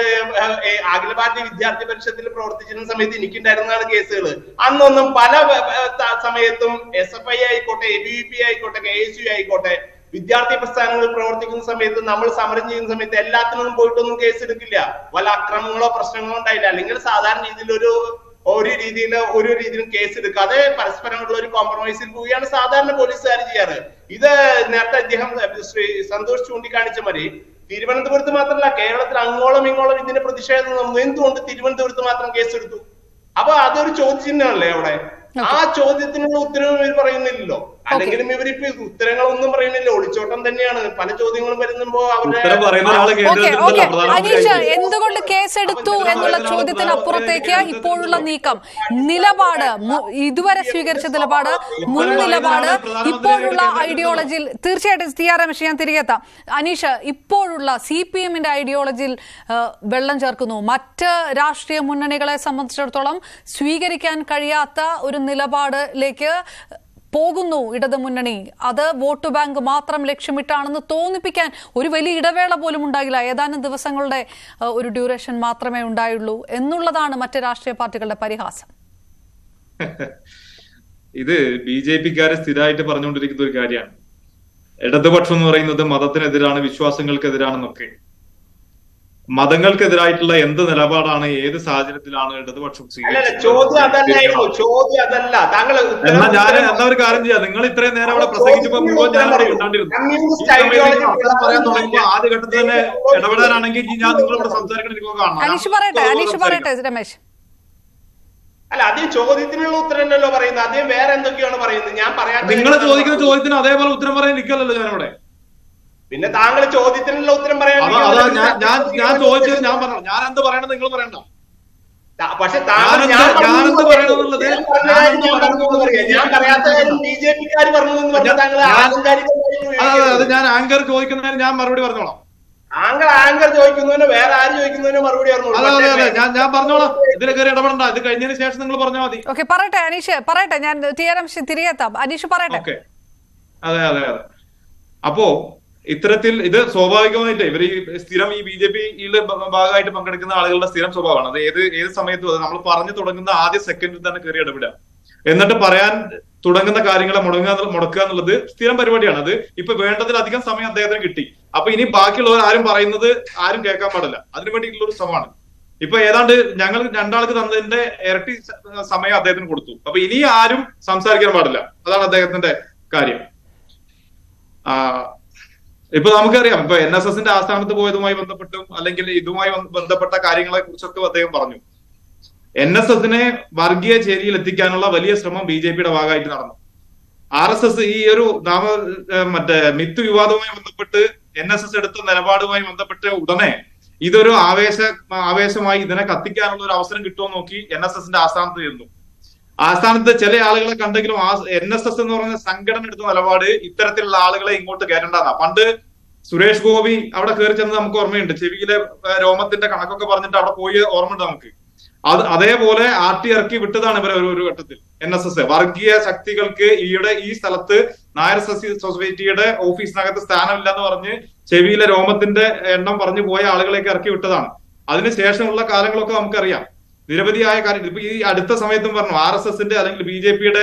S4: അഖില ഭാരതീയ വിദ്യാർത്ഥി പരിഷത്തിൽ പ്രവർത്തിച്ചിരുന്ന സമയത്ത് എനിക്കുണ്ടായിരുന്നതാണ് കേസുകൾ അന്നൊന്നും പല വ- വ- ത- സമയത്തും എസ് എഫ് ഐ ആയിക്കോട്ടെ എ ബി വി പി ആയിക്കോട്ടെ കെ എസ് യു ആയിക്കോട്ടെ വിദ്യാർത്ഥി പ്രസ്ഥാനങ്ങളിൽ പ്രവർത്തിക്കുന്ന സമയത്ത് നമ്മൾ സമരം ചെയ്യുന്ന സമയത്ത് എല്ലാത്തിനും പോയിട്ടൊന്നും കേസ് എടുക്കില്ല വല്ല അക്രമങ്ങളോ പ്രശ്നങ്ങളോ ഉണ്ടായില്ല അല്ലെങ്കിൽ സാധാരണ രീതിയിൽ ഒരു ഒരു രീതിയിൽ ഒരു രീതിയിലും കേസ് എടുക്കാതെ പരസ്പരമുള്ള ഒരു കോംപ്രമൈസിൽ പോവുകയാണ് സാധാരണ പോലീസുകാർ ചെയ്യാറ് ഇത് നേരത്തെ അദ്ദേഹം ശ്രീ സന്തോഷ് ചൂണ്ടിക്കാണിച്ച മതി തിരുവനന്തപുരത്ത് മാത്രമല്ല കേരളത്തിൽ അങ്ങോളം ഇങ്ങോളം ഇതിന്റെ പ്രതിഷേധം നടന്നു എന്തുകൊണ്ട് തിരുവനന്തപുരത്ത് മാത്രം കേസെടുത്തു അപ്പൊ അതൊരു ചോദ്യചിഹ്നമല്ലേ അവിടെ ആ ചോദ്യത്തിനുള്ള ഉത്തരവും ഇവർ പറയുന്നില്ലല്ലോ അല്ലെങ്കിലും ഇവരിപ്പോ ഉത്തരങ്ങളൊന്നും പറയുന്നില്ല ഒളിച്ചോട്ടം തന്നെയാണ് പല ചോദ്യങ്ങളും വരുമ്പോ
S2: ഉത്തരം പറയുന്ന ഒരാള്
S1: ഓക്കെ
S2: കേന്ദ്രത്തിലല്ല
S1: ഓക്കെ
S2: പ്രധാനമന്ത്രി
S1: അനീഷ്
S2: ആയിരിക്കും.
S1: എന്തുകൊണ്ട് കേസെടുത്തു എന്നുള്ള ചോദ്യത്തിനപ്പുറത്തേക്ക് ഇപ്പോഴുള്ള നീക്കം നിലപാട് മു- ഇതുവരെ സ്വീകരിച്ച നിലപാട് മുൻ നിലപാട് ഇപ്പോഴുള്ള ഐഡിയോളജിയിൽ തീർച്ചയായിട്ടും ടി ആർ രമേശ് ഞാൻ തിരികെ എത്താം അനീഷ് ഇപ്പോഴുള്ള സി പി എമ്മിന്റെ ഐഡിയോളജിയിൽ ആ, വെള്ളം ചേർക്കുന്നു മറ്റ് രാഷ്ട്രീയ മുന്നണികളെ സംബന്ധിച്ചിടത്തോളം സ്വീകരിക്കാൻ കഴിയാത്ത ഒരു നിലപാടിലേക്ക് പോകുന്നു ഇടതു മുന്നണി അത് വോട്ട് ബാങ്ക് മാത്രം ലക്ഷ്യമിട്ടാണെന്ന് തോന്നിപ്പിക്കാൻ ഒരു വലിയ ഇടവേള പോലും ഉണ്ടാകില്ല ഏതാനും ദിവസങ്ങളുടെ ആ, ഒരു ഡ്യൂറേഷൻ മാത്രമേ ഉണ്ടായുള്ളൂ എന്നുള്ളതാണ് മറ്റ് രാഷ്ട്രീയ പാർട്ടികളുടെ പരിഹാസം
S2: ഇത് ബി ജെ പിക്കാരെ സ്ഥിരമായിട്ട് പറഞ്ഞുകൊണ്ടിരിക്കുന്ന ഒരു കാര്യമാണ് ഇടതുപക്ഷം എന്ന് പറയുന്നത് മതത്തിനെതിരാണ് വിശ്വാസങ്ങൾക്കെതിരാണെന്നൊക്കെ മതങ്ങൾക്കെതിരായിട്ടുള്ള എന്ത് നിലപാടാണ് ഏത് സാഹചര്യത്തിലാണ് ഇടതുപക്ഷം
S4: അല്ലല്ല ചോദ്യം അതല്ലായിരുന്നു ചോദ്യം അതല്ല താങ്കൾ ഉത്തരം-
S2: എന്നാ ഞാൻ എന്നാ ഒരു കാര്യം ചെയ്യാം നിങ്ങൾ ഇത്രയും നേരം അവിടെ പ്രസംഗിച്ചപ്പോ മുഴുവൻ ഞാൻ അവിടെ ഉണ്ടാണ്ടിരുന്നു ഈ
S4: കമ്മ്യൂണിസ്റ്റ്
S2: സമയത്ത്
S4: ഐഡിയോളജി
S2: നിങ്ങൾ അക്ഷരം പറയാൻ തുടങ്ങുമ്പോൾ ആദ്യ ഘട്ടത്തിൽ തന്നെ ഇടപെടാനാണെങ്കിൽ ഇനി ഞാൻ നിങ്ങളിവിടെ സംസാരിക്കണം എനിക്ക് കാണണം
S1: അനീഷ് പറയട്ടെ അനീഷ് പറയട്ടെ രമേശ്
S4: അല്ല അതേ ചോദ്യത്തിനുള്ള ഉത്തരമല്ലല്ലോ പറയുന്നത് അതേ വേറെ എന്തൊക്കെയാണ് പറയുന്നത് ഞാൻ പറയാത്ത
S2: നിങ്ങൾ ചോദിക്കുന്ന ചോദ്യത്തിന് അതേപോലെ ഉത്തരം പറയാൻ നിൽക്കല്ലോ ഞാനിവിടെ
S4: പിന്നെ താങ്കൾ ചോദ്യത്തിനുള്ള ഉത്തരം പറയാൻ
S2: അതാ അതാ ഞാൻ ഞാൻ ഞാൻ ചോദിച്ചത് ഞാൻ പറഞ്ഞു ഞാൻ എന്ത് പറയണത് നിങ്ങൾ പറയണ്ട
S4: ത- പക്ഷെ താങ്കൾ
S2: ഞാനെന്ത്-
S4: ഞാൻ പറഞ്ഞു
S2: ഞാനെന്ത്
S4: എന്ന്
S2: പറയണമെന്നുള്ളത്
S4: ഞാൻ പറഞ്ഞ കാര്യം ഞാൻ പറഞ്ഞു എന്ന് പറയാം. ഞാൻ പറയാത്ത കാര്യം ബി ജെ പിക്കാർ പറഞ്ഞു എന്ന് പറഞ്ഞാൽ താങ്കൾ
S2: ഞാൻ-
S4: ആലങ്കാരികമായിട്ട്
S2: അതെ അതെ അത്
S4: ഉപയോഗിക്കരുത്.
S2: ഞാൻ ആങ്കർ ചോദിക്കുന്നതിന് ഞാൻ മറുപടി പറഞ്ഞോളാം
S4: താങ്കൾ ആങ്കർ ചോദിക്കുന്നതിന് വേറെ ആര് ചോദിക്കുന്നതിന് മറുപടി പറഞ്ഞോളൂ
S2: അതെ അതെ അതെ
S4: പക്ഷേ
S2: ഞാൻ ഞാൻ പറഞ്ഞോളാം ഇതിൽ കയറി ഇടപെടണ്ട ഇത് കഴിഞ്ഞതിന് ശേഷം നിങ്ങൾ പറഞ്ഞാൽ മതി
S1: ഓക്കെ പറയട്ടെ അനീഷ് പറയട്ടെ ഞാൻ ടി ആർ രമേശ് തിരികെ എത്താം അനീഷ് പറയട്ടെ
S2: ഓക്കെ അതെ അതെ അതെ അപ്പോ ഇത്തരത്തിൽ ഇത് സ്വാഭാവികമായിട്ട് ഇവർ ഈ സ്ഥിരം ഈ ബി ജെ പിയുടെ ഭാഗമായിട്ട് പങ്കെടുക്കുന്ന ആളുകളുടെ സ്ഥിരം സ്വഭാവമാണ് അത് ഏത് ഏത് സമയത്തും അത് നമ്മൾ പറഞ്ഞു തുടങ്ങുന്ന ആദ്യ സെക്കൻഡിൽ തന്നെ കയറി ഇടപെടുക എന്നിട്ട് പറയാൻ തുടങ്ങുന്ന കാര്യങ്ങളെ മുടങ്ങുക എന്നുള്ള- മുടക്കുക എന്നുള്ളത് സ്ഥിരം പരിപാടിയാണ് അത് ഇപ്പൊ വേണ്ടതിലധികം സമയം അദ്ദേഹത്തിന് കിട്ടി അപ്പൊ ഇനി ബാക്കിയുള്ളവർ ആരും പറയുന്നത് ആരും കേൾക്കാൻ പാടില്ല അതിനു വേണ്ടിയിട്ടുള്ള ഒരു ശ്രമമാണ് ഇപ്പൊ ഏതാണ്ട് ഞങ്ങൾ രണ്ടാൾക്ക് തന്നതിന്റെ ഇരട്ടി സ- സമയം അദ്ദേഹത്തിന് കൊടുത്തു അപ്പൊ ഇനി ആരും സംസാരിക്കാൻ പാടില്ല അതാണ് അദ്ദേഹത്തിന്റെ കാര്യം ആ ഇപ്പൊ നമുക്കറിയാം ഇപ്പൊ എൻ എസ് എസിന്റെ ആസ്ഥാനത്ത് പോയതുമായി ബന്ധപ്പെട്ടും അല്ലെങ്കിൽ ഇതുമായി ബന്ധ- ബന്ധപ്പെട്ട കാര്യങ്ങളെ കുറിച്ചൊക്കെ അദ്ദേഹം പറഞ്ഞു എൻ എസ് എസിനെ വർഗീയ ചേരിയിൽ എത്തിക്കാനുള്ള വലിയ ശ്രമം ബി ജെ പിയുടെ ഭാഗമായിട്ട് നടന്നു ആർ എസ് എസ് ഈ ഒരു നാമ ഏഹ് മറ്റേ മിത്ത് വിവാദവുമായി ബന്ധപ്പെട്ട് എൻ എസ് എസ് എടുത്ത നിലപാടുമായി ബന്ധപ്പെട്ട് ഉടനെ ഇതൊരു ആവേശ ആവേശമായി ഇതിനെ കത്തിക്കാനുള്ള ഒരു അവസരം കിട്ടുമോ നോക്കി എൻ എസ് എസിന്റെ ആസ്ഥാനത്ത് ചെന്നു ആസ്ഥാനത്ത് ചില ആളുകളെ കണ്ടെങ്കിലും ആ എൻ എസ് എസ് എന്ന് പറയുന്ന സംഘടന എടുത്ത നിലപാട് ഇത്തരത്തിലുള്ള ആളുകളെ ഇങ്ങോട്ട് കയറ്റേണ്ടതാ പണ്ട് സുരേഷ് ഗോപി അവിടെ കയറി ചെന്ന് നമുക്ക് ഓർമ്മയുണ്ട് ചെവിയിലെ ഏഹ്, രോമത്തിന്റെ കണക്കൊക്കെ പറഞ്ഞിട്ട് അവിടെ പോയി ഓർമ്മയുണ്ട് നമുക്ക് അത് അതേപോലെ ആർ ടി ഇറക്കി വിട്ടതാണ് ഇവരെ ഒരു ഒരു ഘട്ടത്തിൽ എൻ എസ് എസ് വർഗീയ ശക്തികൾക്ക് ഈയുടെ ഈ സ്ഥലത്ത് നായർ സൊസൈ- സൊസൈറ്റിയുടെ ഓഫീസിനകത്ത് സ്ഥാനമില്ലെന്ന് പറഞ്ഞ് ചെവിയിലെ രോമത്തിന്റെ എണ്ണം പറഞ്ഞു പോയ ആളുകളെയൊക്കെ ഇറക്കി വിട്ടതാണ് അതിനുശേഷമുള്ള കാലങ്ങളൊക്കെ നമുക്കറിയാം നിരവധിയായ കാര്യം ഇപ്പൊ ഈ അടുത്ത സമയത്തും പറഞ്ഞു ആർ എസ് എസിന്റെ അല്ലെങ്കിൽ ബി ജെ പിയുടെ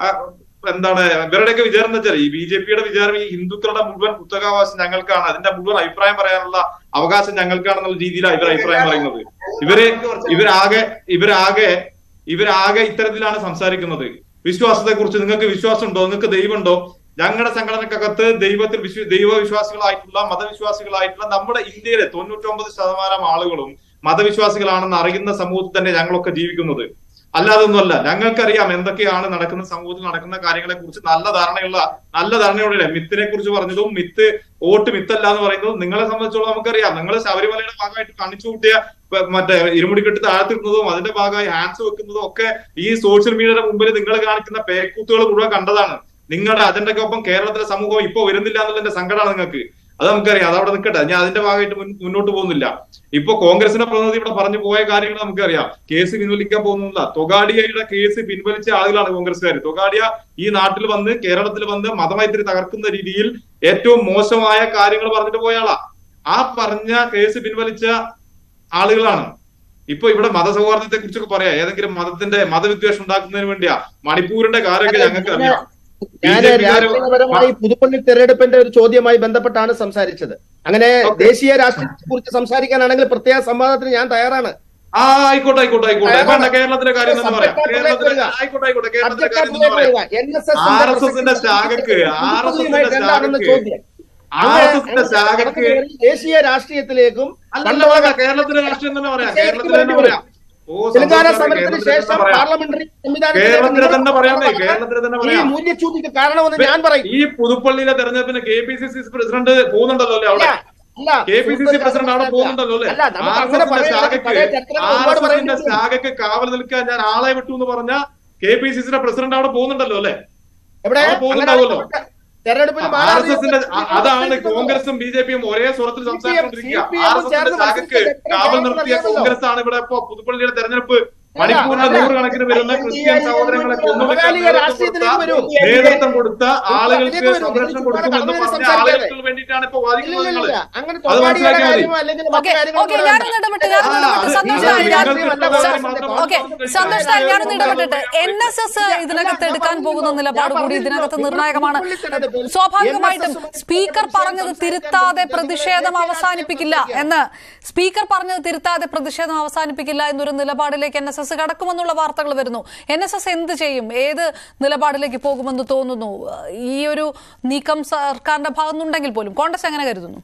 S2: എന്താണ് ഇവരുടെയൊക്കെ വിചാരം എന്ന് വെച്ചാൽ ഈ ബി ജെ പിയുടെ വിചാരം ഈ ഹിന്ദുക്കളുടെ മുഴുവൻ പുസ്തകാവകാശം ഞങ്ങൾക്കാണ് അതിന്റെ മുഴുവൻ അഭിപ്രായം പറയാനുള്ള അവകാശം ഞങ്ങൾക്കാണെന്നുള്ള രീതിയിലാണ് ഇവർ അഭിപ്രായം പറയുന്നത് ഇവര് ഇവരാകെ ഇവരാകെ ഇവരാകെ ഇത്തരത്തിലാണ് സംസാരിക്കുന്നത് വിശ്വാസത്തെ കുറിച്ച് നിങ്ങൾക്ക് വിശ്വാസമുണ്ടോ നിങ്ങൾക്ക് ദൈവമുണ്ടോ ഞങ്ങളുടെ സംഘടനക്കകത്ത് ദൈവത്തിൽ വിശ്വ ദൈവവിശ്വാസികളായിട്ടുള്ള മതവിശ്വാസികളായിട്ടുള്ള നമ്മുടെ ഇന്ത്യയിലെ തൊണ്ണൂറ്റൊമ്പത് ശതമാനം ആളുകളും മതവിശ്വാസികളാണെന്ന് അറിയുന്ന സമൂഹത്തിൽ തന്നെ ഞങ്ങളൊക്കെ ജീവിക്കുന്നത് അല്ലാതൊന്നുമല്ല ഞങ്ങൾക്കറിയാം എന്തൊക്കെയാണ് നടക്കുന്ന സമൂഹത്തിൽ നടക്കുന്ന കാര്യങ്ങളെ കുറിച്ച് നല്ല ധാരണയുള്ള നല്ല ധാരണയോടെ മിത്തിനെ കുറിച്ച് പറഞ്ഞതും മിത്ത് വോട്ട് മിത്തല്ല എന്ന് പറയുന്നതും നിങ്ങളെ സംബന്ധിച്ചോളം നമുക്കറിയാം നിങ്ങൾ ശബരിമലയുടെ ഭാഗമായിട്ട് കാണിച്ചു കൂട്ടിയ പ- മറ്റേ ഇരുമുടിക്കെട്ട് താഴ്ത്തിടുന്നതും അതിന്റെ ഭാഗമായി ഹാൻഡ്സ് വെക്കുന്നതും ഒക്കെ ഈ സോഷ്യൽ മീഡിയയുടെ മുമ്പിൽ നിങ്ങൾ കാണിക്കുന്ന പേക്കൂത്തുകൾ മുഴുവൻ കണ്ടതാണ് നിങ്ങളുടെ അജണ്ടയ്ക്കൊപ്പം കേരളത്തിലെ സമൂഹം ഇപ്പൊ വരുന്നില്ല എന്നുള്ളതിന്റെ സങ്കടമാണ് നിങ്ങൾക്ക് അത് നമുക്കറിയാം അത് അവിടെ നിൽക്കട്ടെ ഞാൻ അതിന്റെ ഭാഗമായിട്ട് മുൻ- മുന്നോട്ട് പോകുന്നില്ല ഇപ്പൊ കോൺഗ്രസിന്റെ പ്രതിനിധി ഇവിടെ പറഞ്ഞു പോയ കാര്യങ്ങൾ നമുക്കറിയാം കേസ് പിൻവലിക്കാൻ പോകുന്നില്ല തൊഗാഡിയയുടെ കേസ് പിൻവലിച്ച ആളുകളാണ് കോൺഗ്രസ്സുകാർ തൊഗാഡിയ ഈ നാട്ടിൽ വന്ന് കേരളത്തിൽ വന്ന് മതമൈത്രി തകർക്കുന്ന രീതിയിൽ ഏറ്റവും മോശമായ കാര്യങ്ങൾ പറഞ്ഞിട്ട് പോയ ആളാ ആ പറഞ്ഞ കേസ് പിൻവലിച്ച ആളുകളാണ് ഇപ്പൊ ഇവിടെ മതസൗഹാർദ്ദത്തെ കുറിച്ചൊക്കെ പറയാം ഏതെങ്കിലും മതത്തിന്റെ മതവിദ്വേഷം ഉണ്ടാക്കുന്നതിന് വേണ്ടിയാ മണിപ്പൂരിന്റെ കാര്യമൊക്കെ ഞങ്ങൾക്ക് അറിയാം
S3: ഞാൻ
S2: BJP ക്കാര്
S3: രാഷ്ട്രീയപരമായി പുതുപ്പള്ളി തെരഞ്ഞെടുപ്പിന്റെ ഒരു ചോദ്യവുമായി ബന്ധപ്പെട്ടാണ് സംസാരിച്ചത് അങ്ങനെ
S2: Okay.
S3: ദേശീയ രാഷ്ട്രീയത്തെ കുറിച്ച് സംസാരിക്കാനാണെങ്കിൽ പ്രത്യേക സംവാദത്തിന് ഞാൻ തയ്യാറാണ്
S2: ആ ആയിക്കോട്ടെ ആയിക്കോട്ടെ ആയിക്കോട്ടെ
S3: അയാളാണ്.
S2: വേണ്ട കേരളത്തിലെ കാര്യം തന്നെ പറയാം
S3: സബ്ജക്റ്റ്
S2: കേരളത്തിലെ
S3: വരിക.
S2: ആയിക്കോട്ടെ ആയിക്കോട്ടെ കേരളത്തിലെ
S3: സബ്ജക്റ്റ്
S2: കാര്യം തന്നെ പറയാം
S3: വരിക. NSS ന്റെ
S2: ആർ എസ് എസിന്റെ
S3: പ്രസക്തി
S2: ശാഖക്ക് ആർ എസ്
S3: പുതുപ്പള്ളിയുമായിട്ട്
S2: എസിന്റെ
S3: എന്താണെന്ന്
S2: ശാഖക്ക്
S3: ചോദ്യം
S2: ആർ എസ് എസിന്റെ ശാഖക്ക്
S3: ദേശീയ രാഷ്ട്രീയത്തിലേക്കും
S2: അല്ലല്ല വേണ്ട കേരളത്തിലെ രാഷ്ട്രീയം തന്നെ പറയാം കേരളത്തിലെ തന്നെ പറയാം ഓ
S3: തെലങ്കാന
S2: സന്തോഷം
S3: സമരത്തിന്
S2: കേരളത്തിലെ
S3: ശേഷം
S2: തന്നെ പറയാം
S3: പാർലമെന്ററി
S2: കേരളത്തിലെ തന്നെ പറയാമേ കേരളത്തിലെ തന്നെ
S3: ഈ
S2: പറയാം
S3: മൂല്യച്യൂതിക്ക് കാരണമെന്ന് ഞാൻ പറയും
S2: ഈ പുതുപ്പള്ളിയിലെ തെരഞ്ഞെടുപ്പിന് K P C C president പോകുന്നുണ്ടല്ലോ അല്ലേ അവിടെ
S3: അല്ല, അല്ല,
S2: K P C C president അവിടെ പോകുന്നുണ്ടല്ലോ അല്ലേ
S3: അല്ല, നമുക്ക്
S2: ആർ
S3: അങ്ങനെ
S2: എസ് എസിന്റെ
S3: പറയാം.
S2: ശാഖക്ക്
S3: പഴയ ചരിത്രങ്ങൾ
S2: ആർ
S3: ഒരുപാട്
S2: എസ് എസിന്റെ
S3: പറയുന്നുണ്ട്.
S2: ശാഖക്ക് കാവൽ നിൽക്കാൻ ഞാൻ ആളെ വിട്ടു എന്ന് പറഞ്ഞ കെ പി സി സിയുടെ പ്രസിഡന്റ് അവിടെ പോകുന്നുണ്ടല്ലോ അല്ലേ
S3: എവിടെ
S2: അവിടെ പോകുന്നുണ്ടാവുമല്ലോ.
S3: തെരഞ്ഞെടുപ്പിൽ
S2: ആർ എസ് എസിന്റെ അതാണ് കോൺഗ്രസും ബി ജെ പിയും ഒരേ സ്വരത്തിൽ സംസാരിച്ചുകൊണ്ടിരിക്കുക
S3: CPM
S2: ആർ എസ് എസിന്റെ
S3: ചേർന്ന്
S2: ശാഖക്ക്
S3: മത്സരിച്ച
S2: കാവൽ നിർത്തിയ
S3: അറിയാമല്ലോ.
S2: കോൺഗ്രസ് ആണ് ഇവിടെ ഇപ്പോ പുതുപ്പള്ളിയുടെ തെരഞ്ഞെടുപ്പ് മണിപ്പൂരിലെ
S3: അല്ല.
S2: നൂറുകണക്കിന് വരുന്ന ക്രിസ്ത്യൻ സഹോദരങ്ങളെ കൊന്നുവെക്കാൻ
S3: സമകാലിക
S2: നേതൃത്വം
S3: രാഷ്ട്രീയത്തിലേക്ക് വരൂ.
S2: കൊടുത്ത നേതൃത്വം കൊടുത്ത ആളുകൾക്ക്
S3: അതിലേക്ക് വരൂ.
S2: സംരക്ഷണം
S3: ഇതിലേക്ക്
S2: കൊടുക്കുമെന്ന്
S3: കടന്നു
S2: പറഞ്ഞ
S3: വരുന്ന
S2: ആളുകൾക്ക് വേണ്ടിയിട്ടാണ് ഇപ്പൊ വാദിക്കുന്നത് നിങ്ങൾ
S3: ഇല്ലില്ല അങ്ങനെ
S2: അത്
S3: തൊഴിലാളികളുടെ
S2: മനസ്സിലാക്കിയാൽ മതി.
S3: കാര്യമോ അല്ലെങ്കിൽ മറ്റു
S1: ഓക്കെ
S3: കാര്യങ്ങളോ
S1: ഓക്കെ
S3: പറയാൻ
S1: ഞാനൊന്ന് ഇടപെട്ട് ഞാനൊന്ന്
S2: ആ,
S1: ഇടപെട്ട്
S2: അത്
S1: സന്തോഷ്
S2: നിങ്ങൾ
S1: ലാൽ, ഞാൻ
S2: നിങ്ങൾക്ക് മാത്രം
S1: ഓക്കെ സന്തോഷ് ലാൽ ഞാനൊന്ന് ഇടപെട്ടിട്ട് എൻ എസ് എസ് ഇതിനകത്ത് എടുക്കാൻ പോകുന്ന നിലപാട് കൂടി ഇതിനകത്ത് നിർണായകമാണ് സ്വാഭാവികമായിട്ടും സ്പീക്കർ പറഞ്ഞത് തിരുത്താതെ പ്രതിഷേധം അവസാനിപ്പിക്കില്ല എന്ന് സ്പീക്കർ പറഞ്ഞത് തിരുത്താതെ പ്രതിഷേധം അവസാനിപ്പിക്കില്ല എന്നൊരു നിലപാടിലേക്ക് എൻ എസ് എസ് കടക്കുമെന്നുള്ള വാർത്തകൾ വരുന്നു എൻ എസ് എസ് എന്ത് ചെയ്യും ഏത് നിലപാടിലേക്ക് പോകുമെന്ന് തോന്നുന്നു ഈ ഒരു നീക്കം സർക്കാരിന്റെ ഭാഗത്തുനിന്നുണ്ടെങ്കിൽ പോലും കോൺഗ്രസ് എങ്ങനെ കരുതുന്നു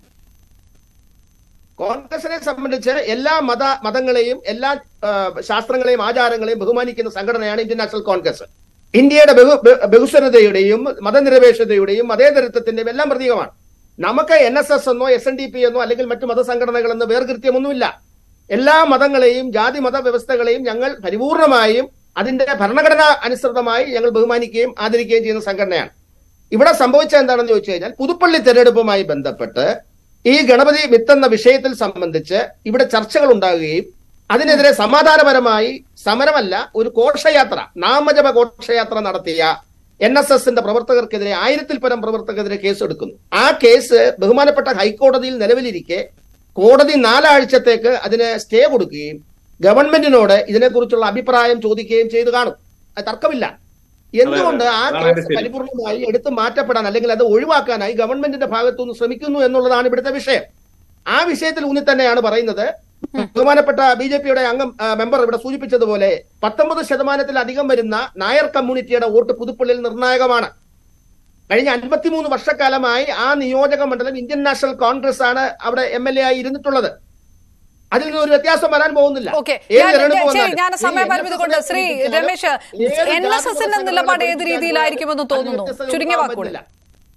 S3: കോൺഗ്രസിനെ സംബന്ധിച്ച് എല്ലാ മത മതങ്ങളെയും എല്ലാ ആ, ശാസ്ത്രങ്ങളെയും ആചാരങ്ങളെയും ബഹുമാനിക്കുന്ന സംഘടനയാണ് ഇന്ത്യൻ നാഷണൽ കോൺഗ്രസ് ഇന്ത്യയുടെ ബഹു ബഹു- ബഹുസ്വരതയുടെയും മതനിരപേക്ഷതയുടെയും മതേതരത്വത്തിന്റെയും എല്ലാം പ്രതീകമാണ് നമുക്ക് എൻ എസ് എസ് എന്നോ എസ് എൻ ഡി പി എന്നോ അല്ലെങ്കിൽ മറ്റു മതസംഘടനകളെന്നോ വേർകൃത്യമൊന്നുമില്ല എല്ലാ മതങ്ങളെയും ജാതി മത വ്യവസ്ഥകളെയും ഞങ്ങൾ പരിപൂർണമായും അതിന്റെ ഭരണഘടന അനുസൃതമായി ഞങ്ങൾ ബഹുമാനിക്കുകയും ആദരിക്കുകയും ചെയ്യുന്ന സംഘടനയാണ് ഇവിടെ സംഭവിച്ചത് എന്താണെന്ന് ചോദിച്ചു കഴിഞ്ഞാൽ പുതുപ്പള്ളി തെരഞ്ഞെടുപ്പുമായി ബന്ധപ്പെട്ട് ഈ ഗണപതി മിത്ത് എന്ന വിഷയത്തിൽ സംബന്ധിച്ച് ഇവിടെ ചർച്ചകൾ ഉണ്ടാകുകയും അതിനെതിരെ സമാധാനപരമായി സമരമല്ല ഒരു ഘോഷയാത്ര നാമജപ ഘോഷയാത്ര നടത്തിയ എൻ എസ് എസിന്റെ പ്രവർത്തകർക്കെതിരെ ആയിരത്തിൽ പരം പ്രവർത്തകർക്കെതിരെ കേസ് എടുക്കുന്നു ആ കേസ് ബഹുമാനപ്പെട്ട ഹൈക്കോടതിയിൽ നിലവിലിരിക്കെ കോടതി നാലാഴ്ചത്തേക്ക് അതിന് സ്റ്റേ കൊടുക്കുകയും ഗവൺമെന്റിനോട് ഇതിനെക്കുറിച്ചുള്ള അഭിപ്രായം ചോദിക്കുകയും ചെയ്തു കാണും അത് തർക്കമില്ല എന്തുകൊണ്ട് ആ
S2: അതാണ് അതിന്റെ
S3: കേസ്
S2: ശരി.
S3: പരിപൂർണമായി എടുത്തു മാറ്റപ്പെടാൻ അല്ലെങ്കിൽ അത് ഒഴിവാക്കാനായി ഗവൺമെന്റിന്റെ ഭാഗത്തുനിന്ന് ശ്രമിക്കുന്നു എന്നുള്ളതാണ് ഇവിടുത്തെ വിഷയം ആ വിഷയത്തിൽ ഊന്നി തന്നെയാണ് പറയുന്നത് ബഹുമാനപ്പെട്ട ബി ജെ പിയുടെ അംഗം ആ, മെമ്പർ ഇവിടെ സൂചിപ്പിച്ചതുപോലെ പത്തൊമ്പത് ശതമാനത്തിലധികം വരുന്ന നായർ കമ്മ്യൂണിറ്റിയുടെ വോട്ട് പുതുപ്പള്ളിയിൽ നിർണായകമാണ് കഴിഞ്ഞ അൻപത്തിമൂന്ന് വർഷക്കാലമായി ആ നിയോജക മണ്ഡലം ഇന്ത്യൻ നാഷണൽ കോൺഗ്രസ് ആണ് അവിടെ എം എൽ എ ആയി ഇരുന്നിട്ടുള്ളത് അതിൽ നിന്ന് ഒരു വ്യത്യാസം വരാൻ പോകുന്നില്ല
S1: ഓക്കെ
S3: ഏത് തെരഞ്ഞെടുപ്പ്
S1: ശരി
S3: വന്നാലും
S1: ഞാൻ
S3: ഈ
S1: സമയപരിമിതി കൊണ്ട്
S3: NSS
S1: ശ്രീ
S3: നെ
S1: രമേശ്
S3: ഏത്
S1: എൻ എസ് എസിന്റെ
S3: ജാതി
S1: നിലപാട് ഏത്
S3: മതസ്ഥരെ
S1: രീതിയിലായിരിക്കുമെന്ന്
S3: അതിന്
S1: തോന്നുന്നു
S3: വ്യത്യസ്തത
S1: ചുരുങ്ങിയ
S3: ഉണ്ടാവാൻ
S1: വാക്കുകളിൽ
S3: പറ്റില്ല.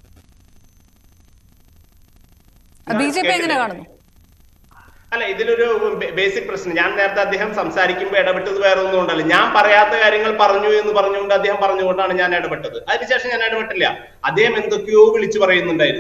S1: ബി ജെ പി എങ്ങനെ
S4: കേട്ടില്ലേ?
S1: കാണുന്നു
S4: അല്ല ഇതിലൊരു ബേസിക് പ്രശ്നം ഞാൻ നേരത്തെ അദ്ദേഹം സംസാരിക്കുമ്പോൾ ഇടപെട്ടത് വേറെ ഒന്നും ഉണ്ടല്ലോ ഞാൻ പറയാത്ത കാര്യങ്ങൾ പറഞ്ഞു എന്ന് പറഞ്ഞുകൊണ്ട് അദ്ദേഹം പറഞ്ഞുകൊണ്ടാണ് ഞാൻ ഇടപെട്ടത് അതിനുശേഷം ഞാൻ ഇടപെട്ടില്ല അദ്ദേഹം എന്തൊക്കെയോ വിളിച്ചു പറയുന്നുണ്ടായിരുന്നു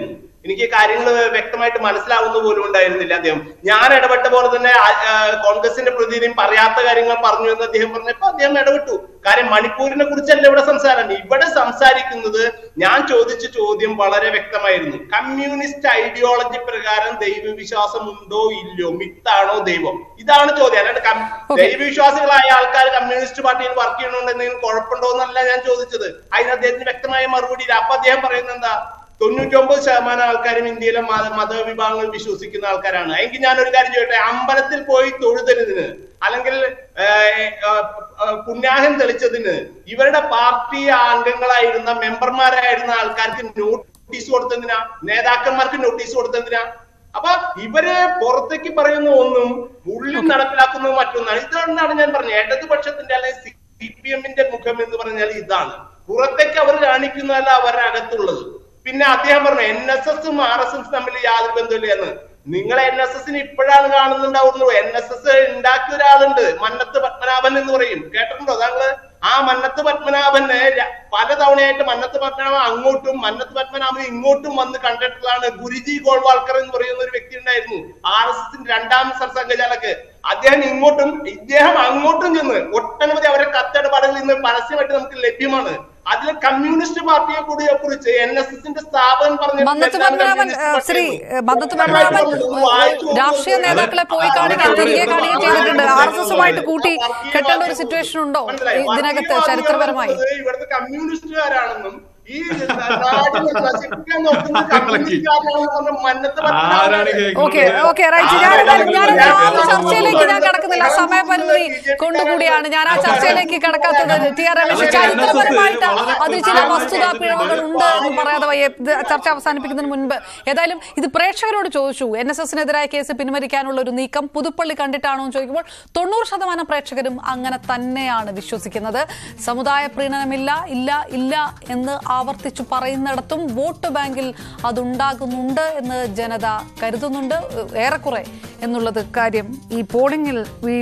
S4: എനിക്ക് കാര്യങ്ങൾ വ്യക്തമായിട്ട് മനസ്സിലാവുന്ന പോലും ഉണ്ടായിരുന്നില്ല അദ്ദേഹം ഞാൻ ഇടപെട്ട പോലെ തന്നെ ആ, ആ, കോൺഗ്രസിന്റെ പ്രതിനിധിയും പറയാത്ത കാര്യങ്ങൾ പറഞ്ഞു എന്ന് അദ്ദേഹം പറഞ്ഞപ്പോ അദ്ദേഹം ഇടപെട്ടു കാര്യം മണിപ്പൂരിനെ കുറിച്ചല്ല ഇവിടെ സംസാരം ഇവിടെ സംസാരിക്കുന്നത് ഞാൻ ചോദിച്ച ചോദ്യം വളരെ വ്യക്തമായിരുന്നു കമ്മ്യൂണിസ്റ്റ് ഐഡിയോളജി പ്രകാരം ദൈവവിശ്വാസം ഉണ്ടോ ഇല്ലയോ മിത്താണോ ദൈവം ഇതാണ് ചോദ്യം അല്ലാണ്ട് കം-
S1: Okay.
S4: ദൈവവിശ്വാസികളായ ആൾക്കാർ കമ്മ്യൂണിസ്റ്റ് പാർട്ടിയിൽ വർക്ക് ചെയ്യണമെന്ന് എന്തെങ്കിലും കുഴപ്പമുണ്ടോ എന്നല്ല ഞാൻ ചോദിച്ചത് അതിന് അദ്ദേഹത്തിന് വ്യക്തമായ മറുപടി ഇല്ല അപ്പൊ അദ്ദേഹം പറയുന്നത് എന്താ തൊണ്ണൂറ്റൊമ്പത് ശതമാനം ആൾക്കാരും ഇന്ത്യയിലെ മത മതവിഭാഗങ്ങൾ വിശ്വസിക്കുന്ന ആൾക്കാരാണ് എങ്കിൽ ഞാൻ ഒരു കാര്യം ചോദിക്കട്ടെ അമ്പലത്തിൽ പോയി തൊഴുതരുതിന് അല്ലെങ്കിൽ ഏഹ്, ഏഹ്, ഏഹ്, പുണ്യാഹം തെളിച്ചതിന് ഇവരുടെ പാർട്ടി അംഗങ്ങളായിരുന്ന മെമ്പർമാരായിരുന്ന ആൾക്കാർക്ക് നോട്ടീസ് കൊടുത്തതിനാ നേതാക്കന്മാർക്ക് നോട്ടീസ് കൊടുത്തതിനാ അപ്പൊ ഇവര് പുറത്തേക്ക് പറയുന്ന ഒന്നും ഉള്ളിൽ നടപ്പിലാക്കുന്നത് മറ്റൊന്നാണ് ഇതാണ് ഞാൻ പറഞ്ഞത് ഇടതുപക്ഷത്തിന്റെ അല്ലെങ്കിൽ സി പി എമ്മിന്റെ മുഖം എന്ന് പറഞ്ഞാൽ ഇതാണ് പുറത്തേക്ക് അവർ കാണിക്കുന്നതല്ല അവരുടെ അകത്തുള്ളത് പിന്നെ അദ്ദേഹം പറഞ്ഞു എൻ എസ് എസും ആർ എസ് എസും തമ്മിൽ യാതൊരു ബന്ധമില്ല എന്ന് നിങ്ങൾ എൻ എസ് എസിന് ഇപ്പോഴാണ് കാണുന്നുണ്ടാവുന്നത് എൻ എസ് എസ് ഉണ്ടാക്കിയ ഒരാളുണ്ട് മന്നത്ത് പത്മനാഭൻ എന്ന് പറയും കേട്ടിട്ടുണ്ടോ താങ്കള് ആ മന്നത്ത് പത്മനാഭന് ര- പലതവണയായിട്ട് മന്നത്ത് പത്മനാഭൻ അങ്ങോട്ടും മന്നത്ത് പത്മനാഭൻ ഇങ്ങോട്ടും വന്ന് കണ്ടിട്ടുള്ളതാണ് ഗുരുജി ഗോൾവാൾക്കർ എന്ന് പറയുന്ന ഒരു വ്യക്തി ഉണ്ടായിരുന്നു ആർ എസ് എസിന്റെ രണ്ടാം സംഘചാലക് അദ്ദേഹം ഇങ്ങോട്ടും ഇദ്ദേഹം അങ്ങോട്ടും ചെന്ന് ഒട്ടനവധി അവരുടെ കത്തിടപാടുകൾ ഇന്ന് പരസ്യമായിട്ട് നമുക്ക് ലഭ്യമാണ് അതിൽ കമ്മ്യൂണിസ്റ്റ് പാർട്ടിയെ കൂടി കുറിച്ച് എൻ എസ് എസിന്റെ സ്ഥാപകൻ പറഞ്ഞ
S1: മന്നത്ത് പത്മനാഭൻ ഏഹ്, ശ്രീ ഏഹ്, മന്നത്ത് പത്മനാഭൻ രാഷ്ട്രീയ നേതാക്കളെ പോയി കാണിക്കാൻ തിരികെ കാണിക്കുകയും ചെയ്തിട്ടുണ്ട് ആർ എസ് എസുമായിട്ട് കൂട്ടി കെട്ടേണ്ട ഒരു സിറ്റുവേഷൻ ഉണ്ടോ ഇതിനകത്ത് ചരിത്രപരമായി
S4: ഇവിടുത്തെ കമ്മ്യൂണിസ്റ്റുകാരാണെന്നും ഈ നാടിനെ നശിപ്പിക്കാൻ നോക്കുന്ന കമ്മ്യൂണിസ്റ്റുകാരാണെന്നും പറഞ്ഞ മന്നത്ത്
S2: ആരാണ്
S4: പത്മനാഭൻ
S1: ഓക്കെ ഓക്കെ റൈറ്റ് ഞാൻ ഞാൻ ആ ചർച്ചയിലേക്ക് ഞാൻ കടക്കുന്നില്ല സമയപരിമിതി കൊണ്ടുകൂടിയാണ് ഞാൻ ആ ചർച്ചയിലേക്ക് കടക്കാത്തത് ടി ആർ രമേശ് ചരിത്രപരമായിട്ട് അതിൽ ചില വസ്തുതാ പിഴവുകൾ ഉണ്ട് എന്ന് പറയാതെ വയ്യ ഇത് ചർച്ച അവസാനിപ്പിക്കുന്നതിന് മുൻപ് ഏതായാലും ഇത് പ്രേക്ഷകരോട് ചോദിച്ചു എൻ എസ് എസിനെതിരായ കേസ് പിൻവലിക്കാനുള്ള ഒരു നീക്കം പുതുപ്പള്ളി കണ്ടിട്ടാണോ എന്ന് ചോദിക്കുമ്പോൾ തൊണ്ണൂറ് ശതമാനം പ്രേക്ഷകരും അങ്ങനെ തന്നെയാണ് വിശ്വസിക്കുന്നത് സമുദായ പ്രീണനമില്ല ഇല്ല ഇല്ല എന്ന് ആവർത്തിച്ചു പറയുന്നിടത്തും വോട്ട് ബാങ്കിൽ അതുണ്ടാകുന്നുണ്ട് എന്ന് ജനത കരുതുന്നുണ്ട് ഏറെക്കുറെ എന്നുള്ളത് കാര്യം ഈ പോളിംഗിൽ ഈ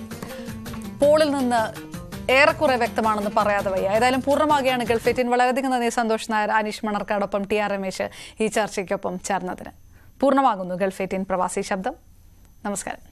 S1: പോളിൽ നിന്ന് ഏറെക്കുറെ വ്യക്തമാണെന്ന് പറയാതെ വയ്യ ഏതായാലും പൂർണ്ണമാകുകയാണ് ഗൾഫ് എയ്റ്റീൻ വളരെയധികം നന്ദി സന്തോഷ് നായർ അനീഷ് മണർക്കാടൊപ്പം ടി ആർ രമേശ് ഈ ചർച്ചയ്ക്കൊപ്പം ചേർന്നതിന് പൂർണ്ണമാകുന്നു ഗൾഫ് എയ്റ്റീൻ പ്രവാസി ശബ്ദം നമസ്കാരം